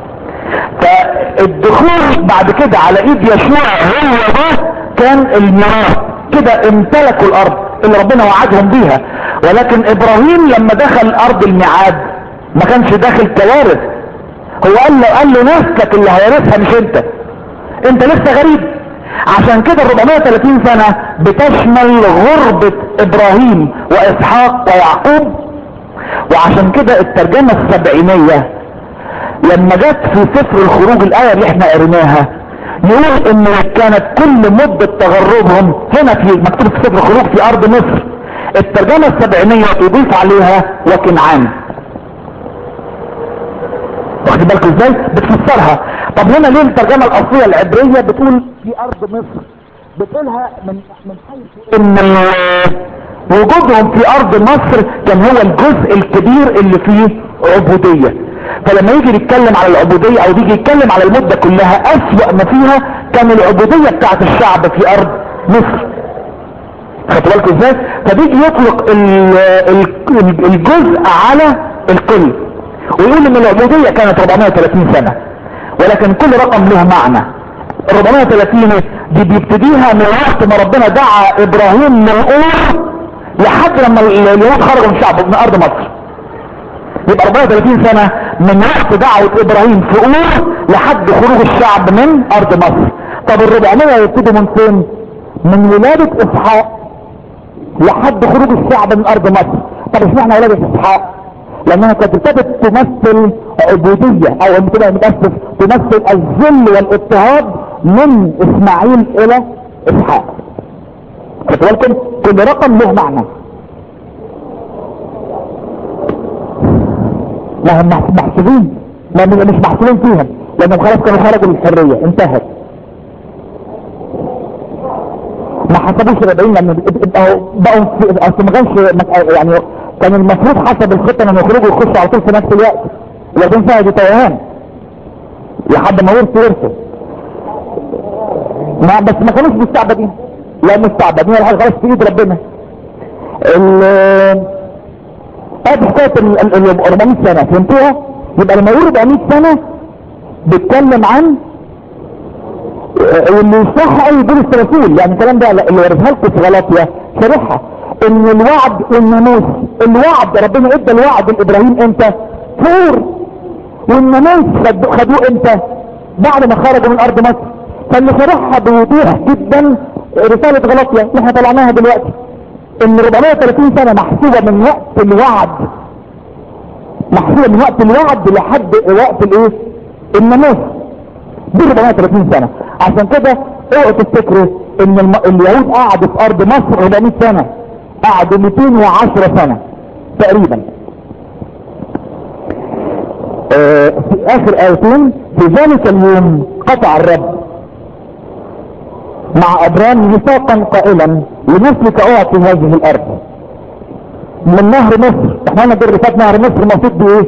فالدخول بعد كده على ايد يشوع هو ده كان الميراث كده امتلكوا الارض اللي ربنا وعدهم بيها ولكن ابراهيم لما دخل ارض الميعاد ما كانش داخل كوارث هو قال له قال له نفسك اللي هيرثها مش انت انت لسه غريب عشان كده ال 430 سنة بتشمل غربة ابراهيم واسحاق ويعقوب وعشان كده الترجمة السبعينية لما جت في سفر الخروج الآية اللي احنا قريناها يقول ان كانت كل مدة تغربهم هنا في مكتوب في سفر الخروج في ارض مصر الترجمة السبعينية تضيف عليها وكنعان واخد بالكم ازاي بتفسرها طب هنا ليه الترجمة الاصلية العبرية بتقول في ارض مصر بتقولها من من حيث ان وجودهم في ارض مصر كان هو الجزء الكبير اللي فيه عبودية فلما يجي يتكلم على العبودية او يجي يتكلم على المدة كلها اسوأ ما فيها كان العبودية بتاعت الشعب في ارض مصر خدتوا بالكم ازاي فبيجي يطلق ال ال الجزء على الكل ويقول ان العبودية كانت 430 سنة ولكن كل رقم له معنى 430 دي بيبتديها من وقت ما ربنا دعا ابراهيم من اور لحد لما اليهود خرجوا من شعب من ارض مصر يبقى 34 سنة من وقت دعوة ابراهيم في اور لحد خروج الشعب من ارض مصر طب ال 400 يبتدوا من فين من ولادة اسحاق لحد خروج الشعب من ارض مصر طب اشمعنى ولادة اسحاق لانها كانت ابتدت تمثل عبودية او بتبقى متأسف تمثل الذل والاضطهاد من اسماعيل الى اسحاق خدوا بالكم كل رقم له معنى ما هم محسوبين ما مش محسوبين فيهم لانهم خلاص كانوا خرجوا للحرية انتهت ما حسبوش 40 لان بقوا بقوا في اصل ما كانش يعني كان المفروض حسب الخطه انهم يخرجوا ويخشوا على طول في نفس الوقت لكن فيها دي توهان لحد ما ورثوا ورثوا ما بس ما كانوش مستعبدين لا مستعبدين ولا حاجه خلاص في ايد ربنا ال ادي حكايه ال 400 سنه فهمتوها؟ يبقى لما يقول 400 سنه بيتكلم عن واللي يشرحها اي بولس الرسول يعني الكلام ده اللي ورثها لكم في غلاطيا شرحها ان الوعد والناموس الوعد ربنا ادى الوعد لابراهيم امتى؟ فور والناموس خدوه امتى؟ بعد ما خرجوا من ارض مصر فاللي شرحها بوضوح جدا رسالة غلاطيا اللي احنا طلعناها دلوقتي ان 430 سنة محسوبة من وقت الوعد محسوبة من وقت الوعد لحد وقت الايه؟ الناموس دي 430 سنة عشان كده اوعوا تفتكروا ان الم... اليهود قعدوا في ارض مصر 400 سنة قعدوا 210 سنة تقريبا آه في اخر ايتين في ذلك اليوم قطع الرب مع ابرام ميثاقا قائلا لنسلك اعطي هذه الارض من نهر مصر احنا قلنا اللي فات نهر مصر مقصود بايه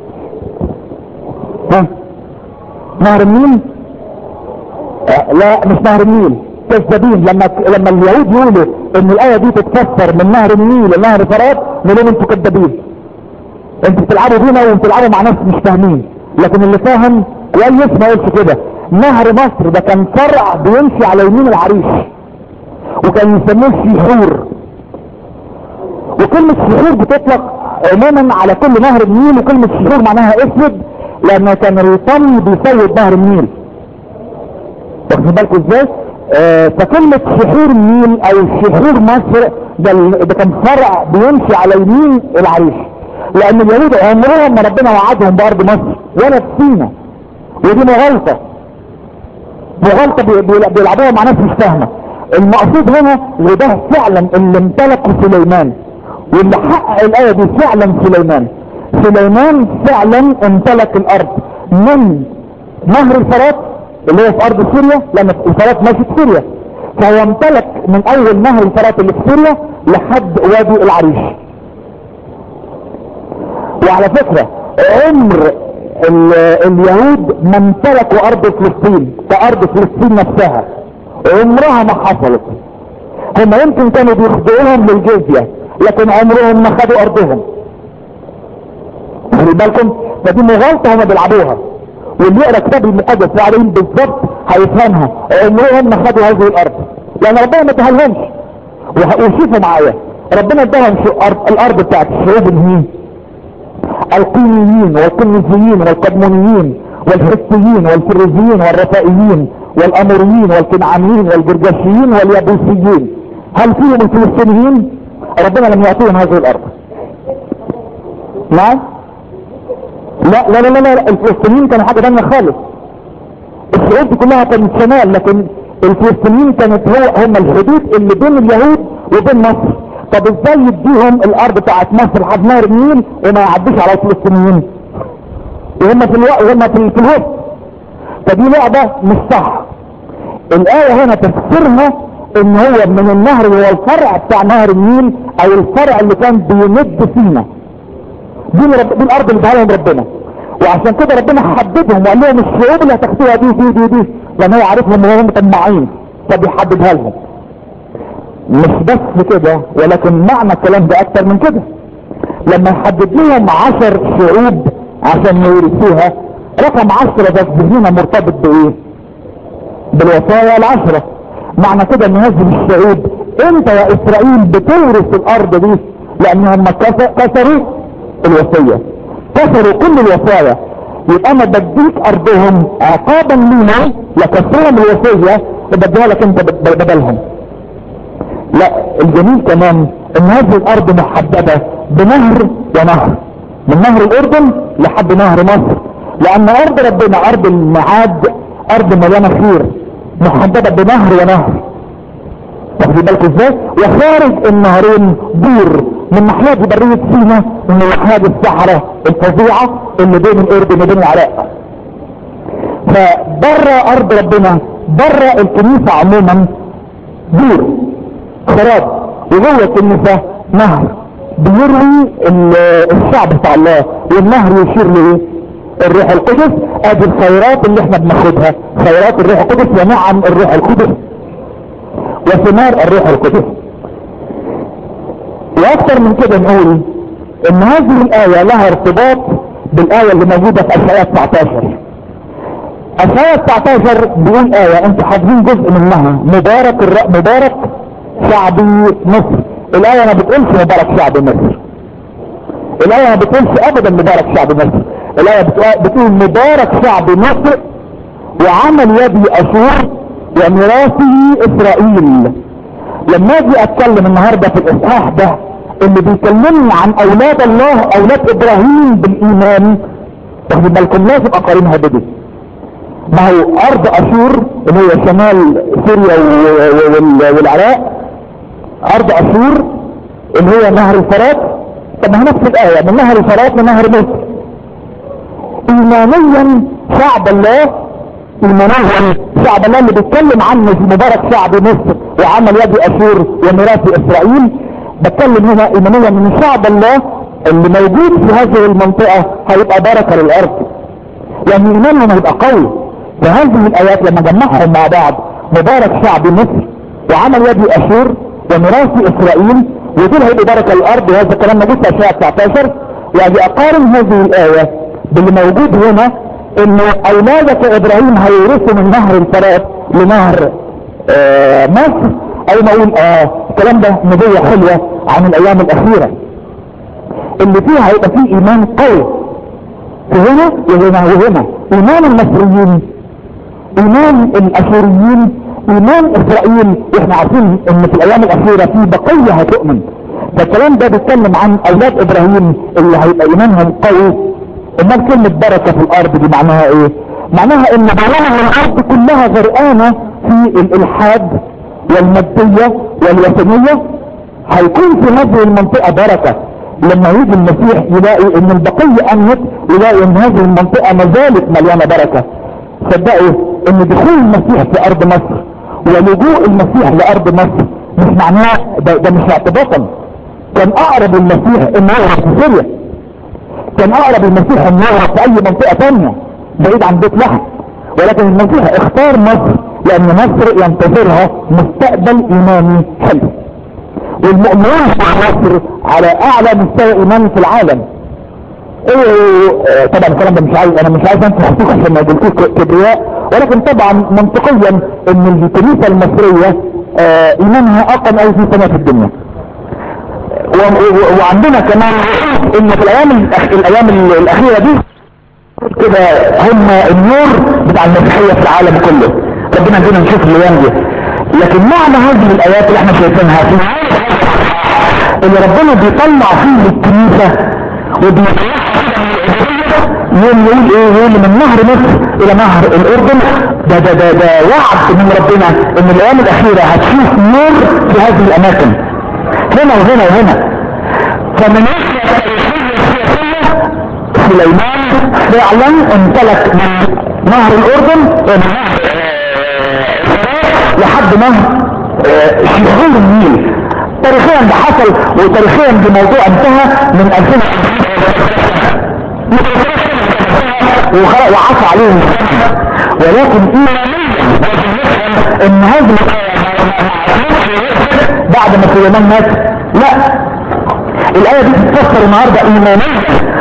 ها نهر النيل آه لا مش نهر النيل كذابين لما لما اليهود يقولوا ان الايه دي تتفسر من نهر النيل لنهر فرات نقول لهم انتوا كذابين انتوا بتلعبوا بينا وبتلعبوا مع ناس مش فاهمين لكن اللي فاهم كويس ما يقولش كده نهر مصر ده كان فرع بيمشي على يمين العريش وكان يسموه الشيحور وكلمة شيحور بتطلق عموما على كل نهر النيل وكلمة شيحور معناها اسود لان كان الطمي بيسود نهر النيل واخدين بالكم ازاي؟ آه فكلمة شحور النيل او شحور مصر ده, ده كان فرع بيمشي على يمين العريش لان اليهود عمرهم ما ربنا وعدهم بارض مصر ولا في سينا ودي مغالطة مغالطة بيلعبوها مع ناس مش فاهمة المقصود هنا وده فعلا اللي امتلكه سليمان واللي حقق الايه دي فعلا سليمان سليمان فعلا امتلك الارض من نهر الفرات اللي هو في ارض سوريا لان الفرات ماشي في سوريا فهو امتلك من اول نهر الفرات اللي في سوريا لحد وادي العريش وعلى فكرة عمر اليهود ما امتلكوا ارض فلسطين كارض فلسطين نفسها عمرها ما حصلت هم يمكن كانوا بيخضعوهم للجزية لكن عمرهم ما خدوا ارضهم خلي بالكم فدي مغالطة هم بيلعبوها واللي يقرا كتاب المقدس وعليهم بالظبط هيفهمها عمرهم ما خدوا هذه الارض لان ربنا ما ادهالهمش وشوفوا معايا ربنا اداهم الارض بتاعت الشعوب الهين القينيين والكنيزيين والقدمونيين والحسيين والفريزيين والرفائيين والاموريين والكنعانيين والجرجاشيين واليابوسيين هل فيهم الفلسطينيين ربنا لم يعطيهم هذه الارض نعم لا لا لا لا, لا. الفلسطينيين كانوا حاجة تانية خالص الشعوب دي كلها كانت شمال لكن الفلسطينيين كانت هو هم الحدود اللي بين اليهود وبين مصر طب ازاي يديهم الارض بتاعت مصر لحد نهر النيل وما يعديش على الفلسطينيين وهم في الوقت وهم في, في الوسط فدي لعبة مش صح الآية هنا تفسيرها ان هو من النهر هو الفرع بتاع نهر النيل او الفرع اللي كان بيمد فينا دي, رب... دي الارض اللي اداها لهم ربنا وعشان كده ربنا حددهم وقال لهم الشعوب اللي هتاخدوها دي دي دي دي لان هو عارفهم ان هم طماعين فبيحددها لهم مش بس كده ولكن معنى الكلام ده اكتر من كده لما يحدد لهم عشر شعوب عشان يورثوها رقم عشرة ده في ذهننا مرتبط بايه بالوصايا العشرة معنى كده ان هذه الشعوب انت يا اسرائيل بتورث الارض دي لان هم كسروا الوصية كسروا كل الوصايا يبقى انا بديك ارضهم عقابا لينا لكسرهم الوصية وبديها لك انت بدلهم لا الجميل كمان ان هذه الارض محددة بنهر ونهر من نهر الاردن لحد نهر مصر لان ارض ربنا ارض المعاد ارض مليانة خير محددة بنهر ونهر واخدين بالكم ازاي وخارج النهرين دور من ناحية برية سينا ومن ناحية الصحراء الفظيعة اللي بين الاردن وبين العراق فبره ارض ربنا بره الكنيسة عموما دور خراب وجوه الكنيسة نهر بيروي الشعب بتاع الله والنهر يشير لايه الروح القدس ادي الخيرات اللي احنا بناخدها خيرات الروح القدس ونعم الروح القدس وثمار الروح القدس واكثر من كده نقول ان هذه الاية لها ارتباط بالاية اللي موجودة في اشعياء 19 اشعياء 19 بيقول اية انتوا حافظين جزء منها مبارك الر... مبارك شعبي مصر الاية ما بتقولش مبارك شعب مصر الاية ما بتقولش ابدا مبارك شعب مصر الاية بتقول مبارك شعب مصر وعمل يدي اشور وميراثه اسرائيل لما اجي اتكلم النهاردة في الاصحاح ده اللي بيكلمني عن اولاد الله اولاد ابراهيم بالايمان واخدين بالكم لازم اقارنها بدي ما هو ارض اشور اللي هي شمال سوريا والعراق ارض اشور اللي هي نهر الفرات طب ما هي نفس الايه من نهر الفرات لنهر مصر ايمانيا شعب الله ايمانيا شعب الله اللي بيتكلم عنه في مبارك شعب مصر وعمل يد اشور وميراث اسرائيل بتكلم هنا ايمانيا من شعب الله اللي موجود في هذه المنطقة هيبقى بركة للارض يعني ايمانهم هيبقى قوي فهذه الايات لما جمعهم مع بعض مبارك شعب مصر وعمل يد اشور وميراث اسرائيل ودول هيبقوا بركة الارض وهذا الكلام موجود في اشياء 19 يعني اقارن هذه الاية باللي موجود هنا ان اولادك ابراهيم هيورثوا من نهر الفرات لنهر آه مصر او ما اقول اه الكلام ده نبوة حلوة عن الايام الاخيرة اللي فيها هيبقى فيه ايمان قوي في هنا وهنا وهنا ايمان المصريين ايمان الاشوريين ايمان اسرائيل واحنا عارفين ان في الايام الاخيرة في بقية هتؤمن فالكلام ده بيتكلم عن اولاد ابراهيم اللي هيبقى ايمانهم قوي امال كلمة بركة في الارض دي معناها ايه معناها ان معناها الارض كلها غرقانة في الالحاد والمادية والوثنية هيكون في هذه المنطقة بركة لما يجي المسيح يلاقي ان البقية امنت يلاقي ان هذه المنطقة ما زالت مليانة بركة صدقوا ان دخول المسيح في ارض مصر ولجوء المسيح لارض مصر مش معناه ده, ده مش اعتباطا كان اقرب المسيح انه يهرب في سوريا كان اقرب المسيح انه يهرب في اي منطقة تانية بعيد عن بيت لحم ولكن المسيح اختار مصر لان مصر ينتظرها مستقبل ايماني حلو والمؤمنين في مصر على اعلى مستوى ايماني في العالم ايه طبعا الكلام ده مش عايز انا مش عايز انت خطوك عشان ما يجيلكوش كبرياء ولكن طبعا منطقيا ان الكنيسة المصرية اه ايمانها اقل اي في سنة في الدنيا وعندنا كمان ان في الايام الايام الاخيرة دي كده هم النور بتاع المسيحية في العالم كله ربنا يدينا نشوف الايام دي لكن معنى هذه الايات اللي احنا شايفينها في اللي ربنا بيطلع فيه الكنيسة وبيطلعها يوم يقول ايه يقول من نهر مصر الى نهر الاردن ده ده ده ده وعد من ربنا ان الايام الاخيرة هتشوف نور في هذه الاماكن هنا وهنا وهنا فمن سليمان فعلا امتلك من نهر الاردن ونهر لحد نهر شهور النيل تاريخيا ده حصل وتاريخيا ده موضوع انتهى من 2000 وعصى عليهم ولكن ان هذه بعد ما سليمان مات لا الايه دي بتفسر النهارده ايمانيا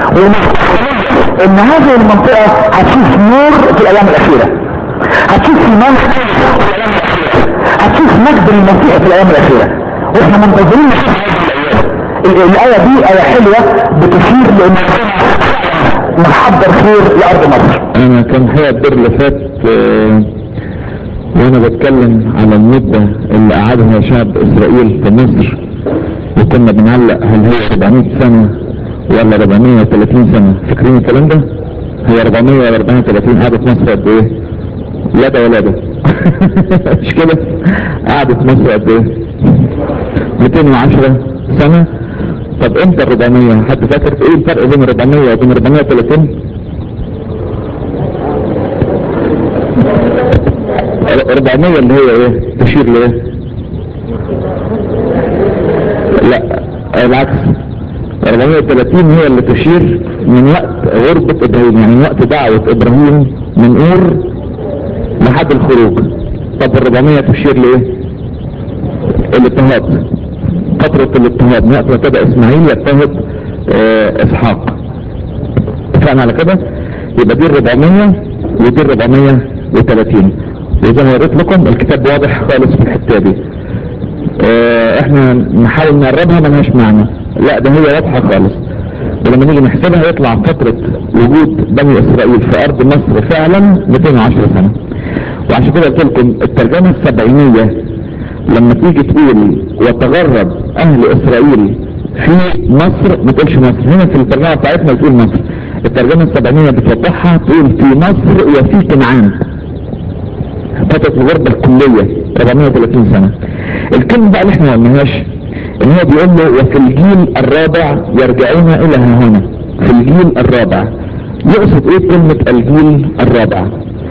ان هذه المنطقه هتشوف نور في الايام الاخيره هتشوف ايمان هتشوف مجد المسيح في الايام الاخيره واحنا منتظرين الايه دي ايه حلوه بتشير لان نحضر خير لارض مصر انا كان هي الدور اللي فات آه، وانا بتكلم على المدة اللي قعدها شعب اسرائيل في مصر وكنا بنعلق هل هي 400 سنة ولا 430 سنة فاكرين الكلام ده هي 400 ولا 430 قعدت مصر قد ايه لا ده ولا ده مش كده قعدت مصر قد ايه 210 سنة طب امتى ال 400 حد فاكر ايه الفرق بين 400 وبين 430 400 اللي هي ايه تشير لايه لا العكس 430 هي اللي تشير من وقت غربة ابراهيم يعني من وقت دعوة ابراهيم من اور لحد الخروج طب ال 400 تشير لايه الاضطهاد فترة الاضطهاد من وقت ما ابتدى اسماعيل يضطهد اه اسحاق اتفقنا على كده يبقى دي ال 400 ودي ال 430 وزي ما قلت لكم الكتاب واضح خالص في الحته دي اه احنا نحاول نقربها ملهاش معنى لا ده هي واضحه خالص ولما نيجي نحسبها يطلع فترة وجود بني اسرائيل في ارض مصر فعلا 210 سنة وعشان كده قلت لكم الترجمة السبعينية لما تيجي تقول وتغرب اهل اسرائيل في مصر ما تقولش مصر هنا في الترجمة بتاعتنا بتقول مصر الترجمة السبعينية بتوضحها تقول في مصر وفي كنعان فترة الغربة الكلية 430 سنة الكلمة بقى اللي احنا ما قلناهاش ان هو بيقول له وفي الجيل الرابع يرجعون الى ها هنا في الجيل الرابع يقصد ايه كلمة الجيل الرابع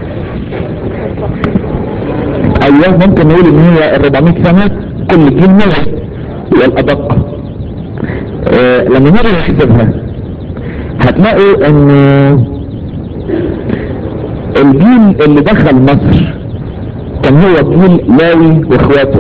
ايوه ممكن نقول ان هي ال 400 سنة كل جيل نوع والادق آه لما نيجي نحسبها هتلاقوا ان الجيل اللي دخل مصر كان هو جيل لاوي واخواته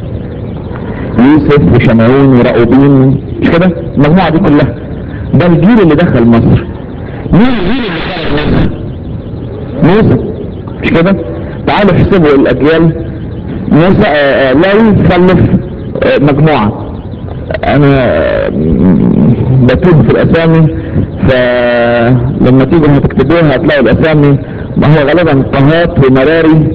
يوسف وشمعون وراؤوبين مش كده المجموعة دي كلها ده الجيل اللي دخل مصر مين الجيل اللي خرج مصر موسى مش كده تعالوا احسبوا الاجيال موسى آه، آه، لاوي خلف آه، مجموعة انا آه، بتوه في الاسامي فلما تيجوا هتكتبوها هتلاقوا الاسامي ما هو غالبا طهات ومراري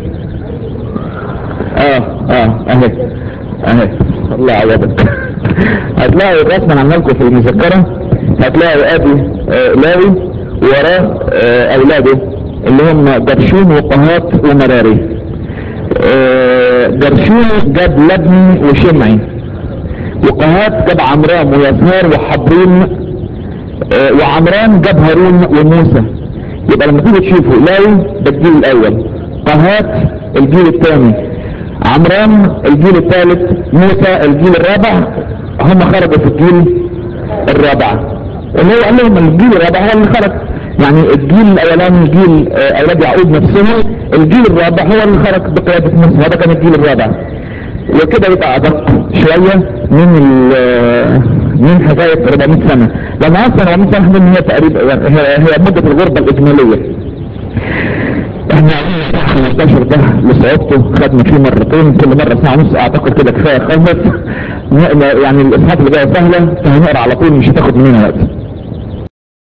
اه اه اهي اهي الله يعوضك هتلاقوا الرسم عمل لكم في المذكرة هتلاقوا ابي آه لاوي وراه آه اولاده اللي هم جرشون وقهات ومراري آه جرشون جاب لبني وشمعي وقهات جاب عمران ويسار وحبرين آه وعمران جاب هارون وموسى يبقى لما تيجي تشوفوا لاوي ده الجيل الاول قهات الجيل الثاني عمران الجيل الثالث موسى الجيل الرابع هم خرجوا في الجيل الرابع اللي هو قال لهم الجيل الرابع هو اللي خرج يعني الجيل الاولاني جيل آه، اولاد يعقوب نفسهم الجيل الرابع هو اللي خرج بقيادة مصر هذا كان الجيل الرابع وكده يبقى ادق شوية من ال- من حكاية 400 سنة لما اصلا 400 سنة من هي تقريبا هي, هي مدة الغربة الاجمالية احنا عاملين 15 ده لصعوبته خدنا فيه مرتين كل مرة ساعة ونص اعتقد كده كفاية خلص ن- يعني الاصحاب اللي جاية سهلة فهنقرا على طول مش هتاخد مننا وقت